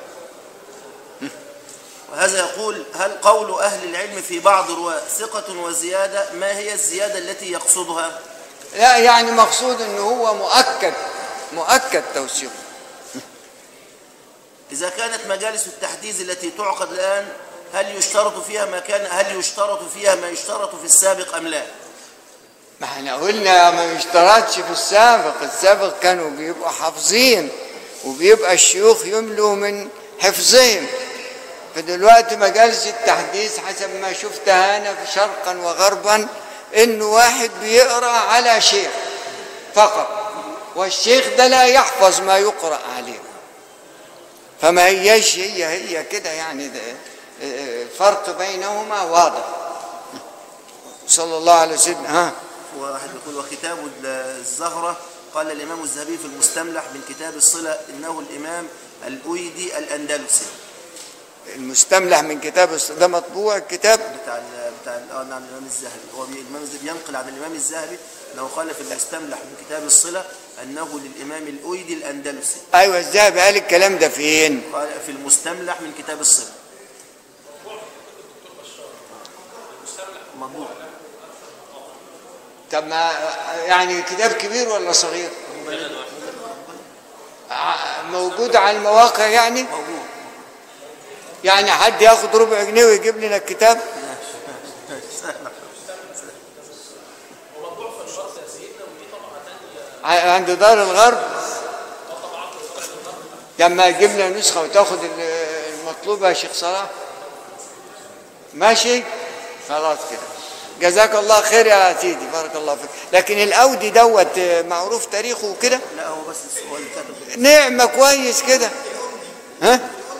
وهذا يقول هل قول أهل العلم في بعض رواة ثقة وزيادة ما هي الزيادة التي يقصدها لا يعني مقصود أنه هو مؤكد مؤكد توثيقه إذا كانت مجالس التحديث التي تعقد الآن هل يشترط فيها ما كان هل يشترط فيها ما يشترط في السابق ام لا ما احنا قلنا ما يشترطش في السابق السابق كانوا بيبقوا حافظين وبيبقى الشيوخ يملوا من حفظهم فدلوقتي مجالس التحديث حسب ما شفتها انا في شرقا وغربا انه واحد بيقرا على شيخ فقط والشيخ ده لا يحفظ ما يقرا عليه فما هيش هي هي كده يعني ده فرق بينهما واضح صلى الله على سيدنا ها واحد يقول وختام الزهرة قال الإمام الذهبي في المستملح من كتاب الصلة إنه الإمام الأويدي الأندلسي المستملح من كتاب الص- ده مطبوع الكتاب بتاع ال بتاع ال- اه نعم الإمام الذهبي هو بي- الإمام الذهبي ينقل عن الإمام الذهبي أنه قال في المستملح من كتاب الصلة أنه للإمام الأويدي الأندلسي ايوه الذهبي قال الكلام ده فين قال في المستملح من كتاب الصلة مطبوع طب ما يعني كتاب كبير ولا صغير ع- موجود على المواقع يعني موجود يعني حد ياخد ربع جنيه ويجيب لنا الكتاب ع- عند دار الغرب لما يجيب لنا نسخه وتاخد ال- المطلوبه يا شيخ صلاح ماشي خلاص كده جزاك الله خير يا سيدي بارك الله فيك لكن الاودي دوت معروف تاريخه وكده لا هو بس هو اللي كتب نعمه كويس كده ها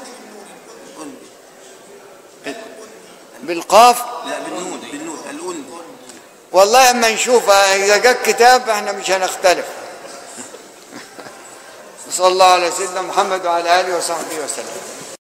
الأندي بالقاف لا بالنون بالنون الأندي والله اما نشوف اذا جاء كتاب احنا مش هنختلف صلى الله على سيدنا محمد وعلى اله وصحبه وسلم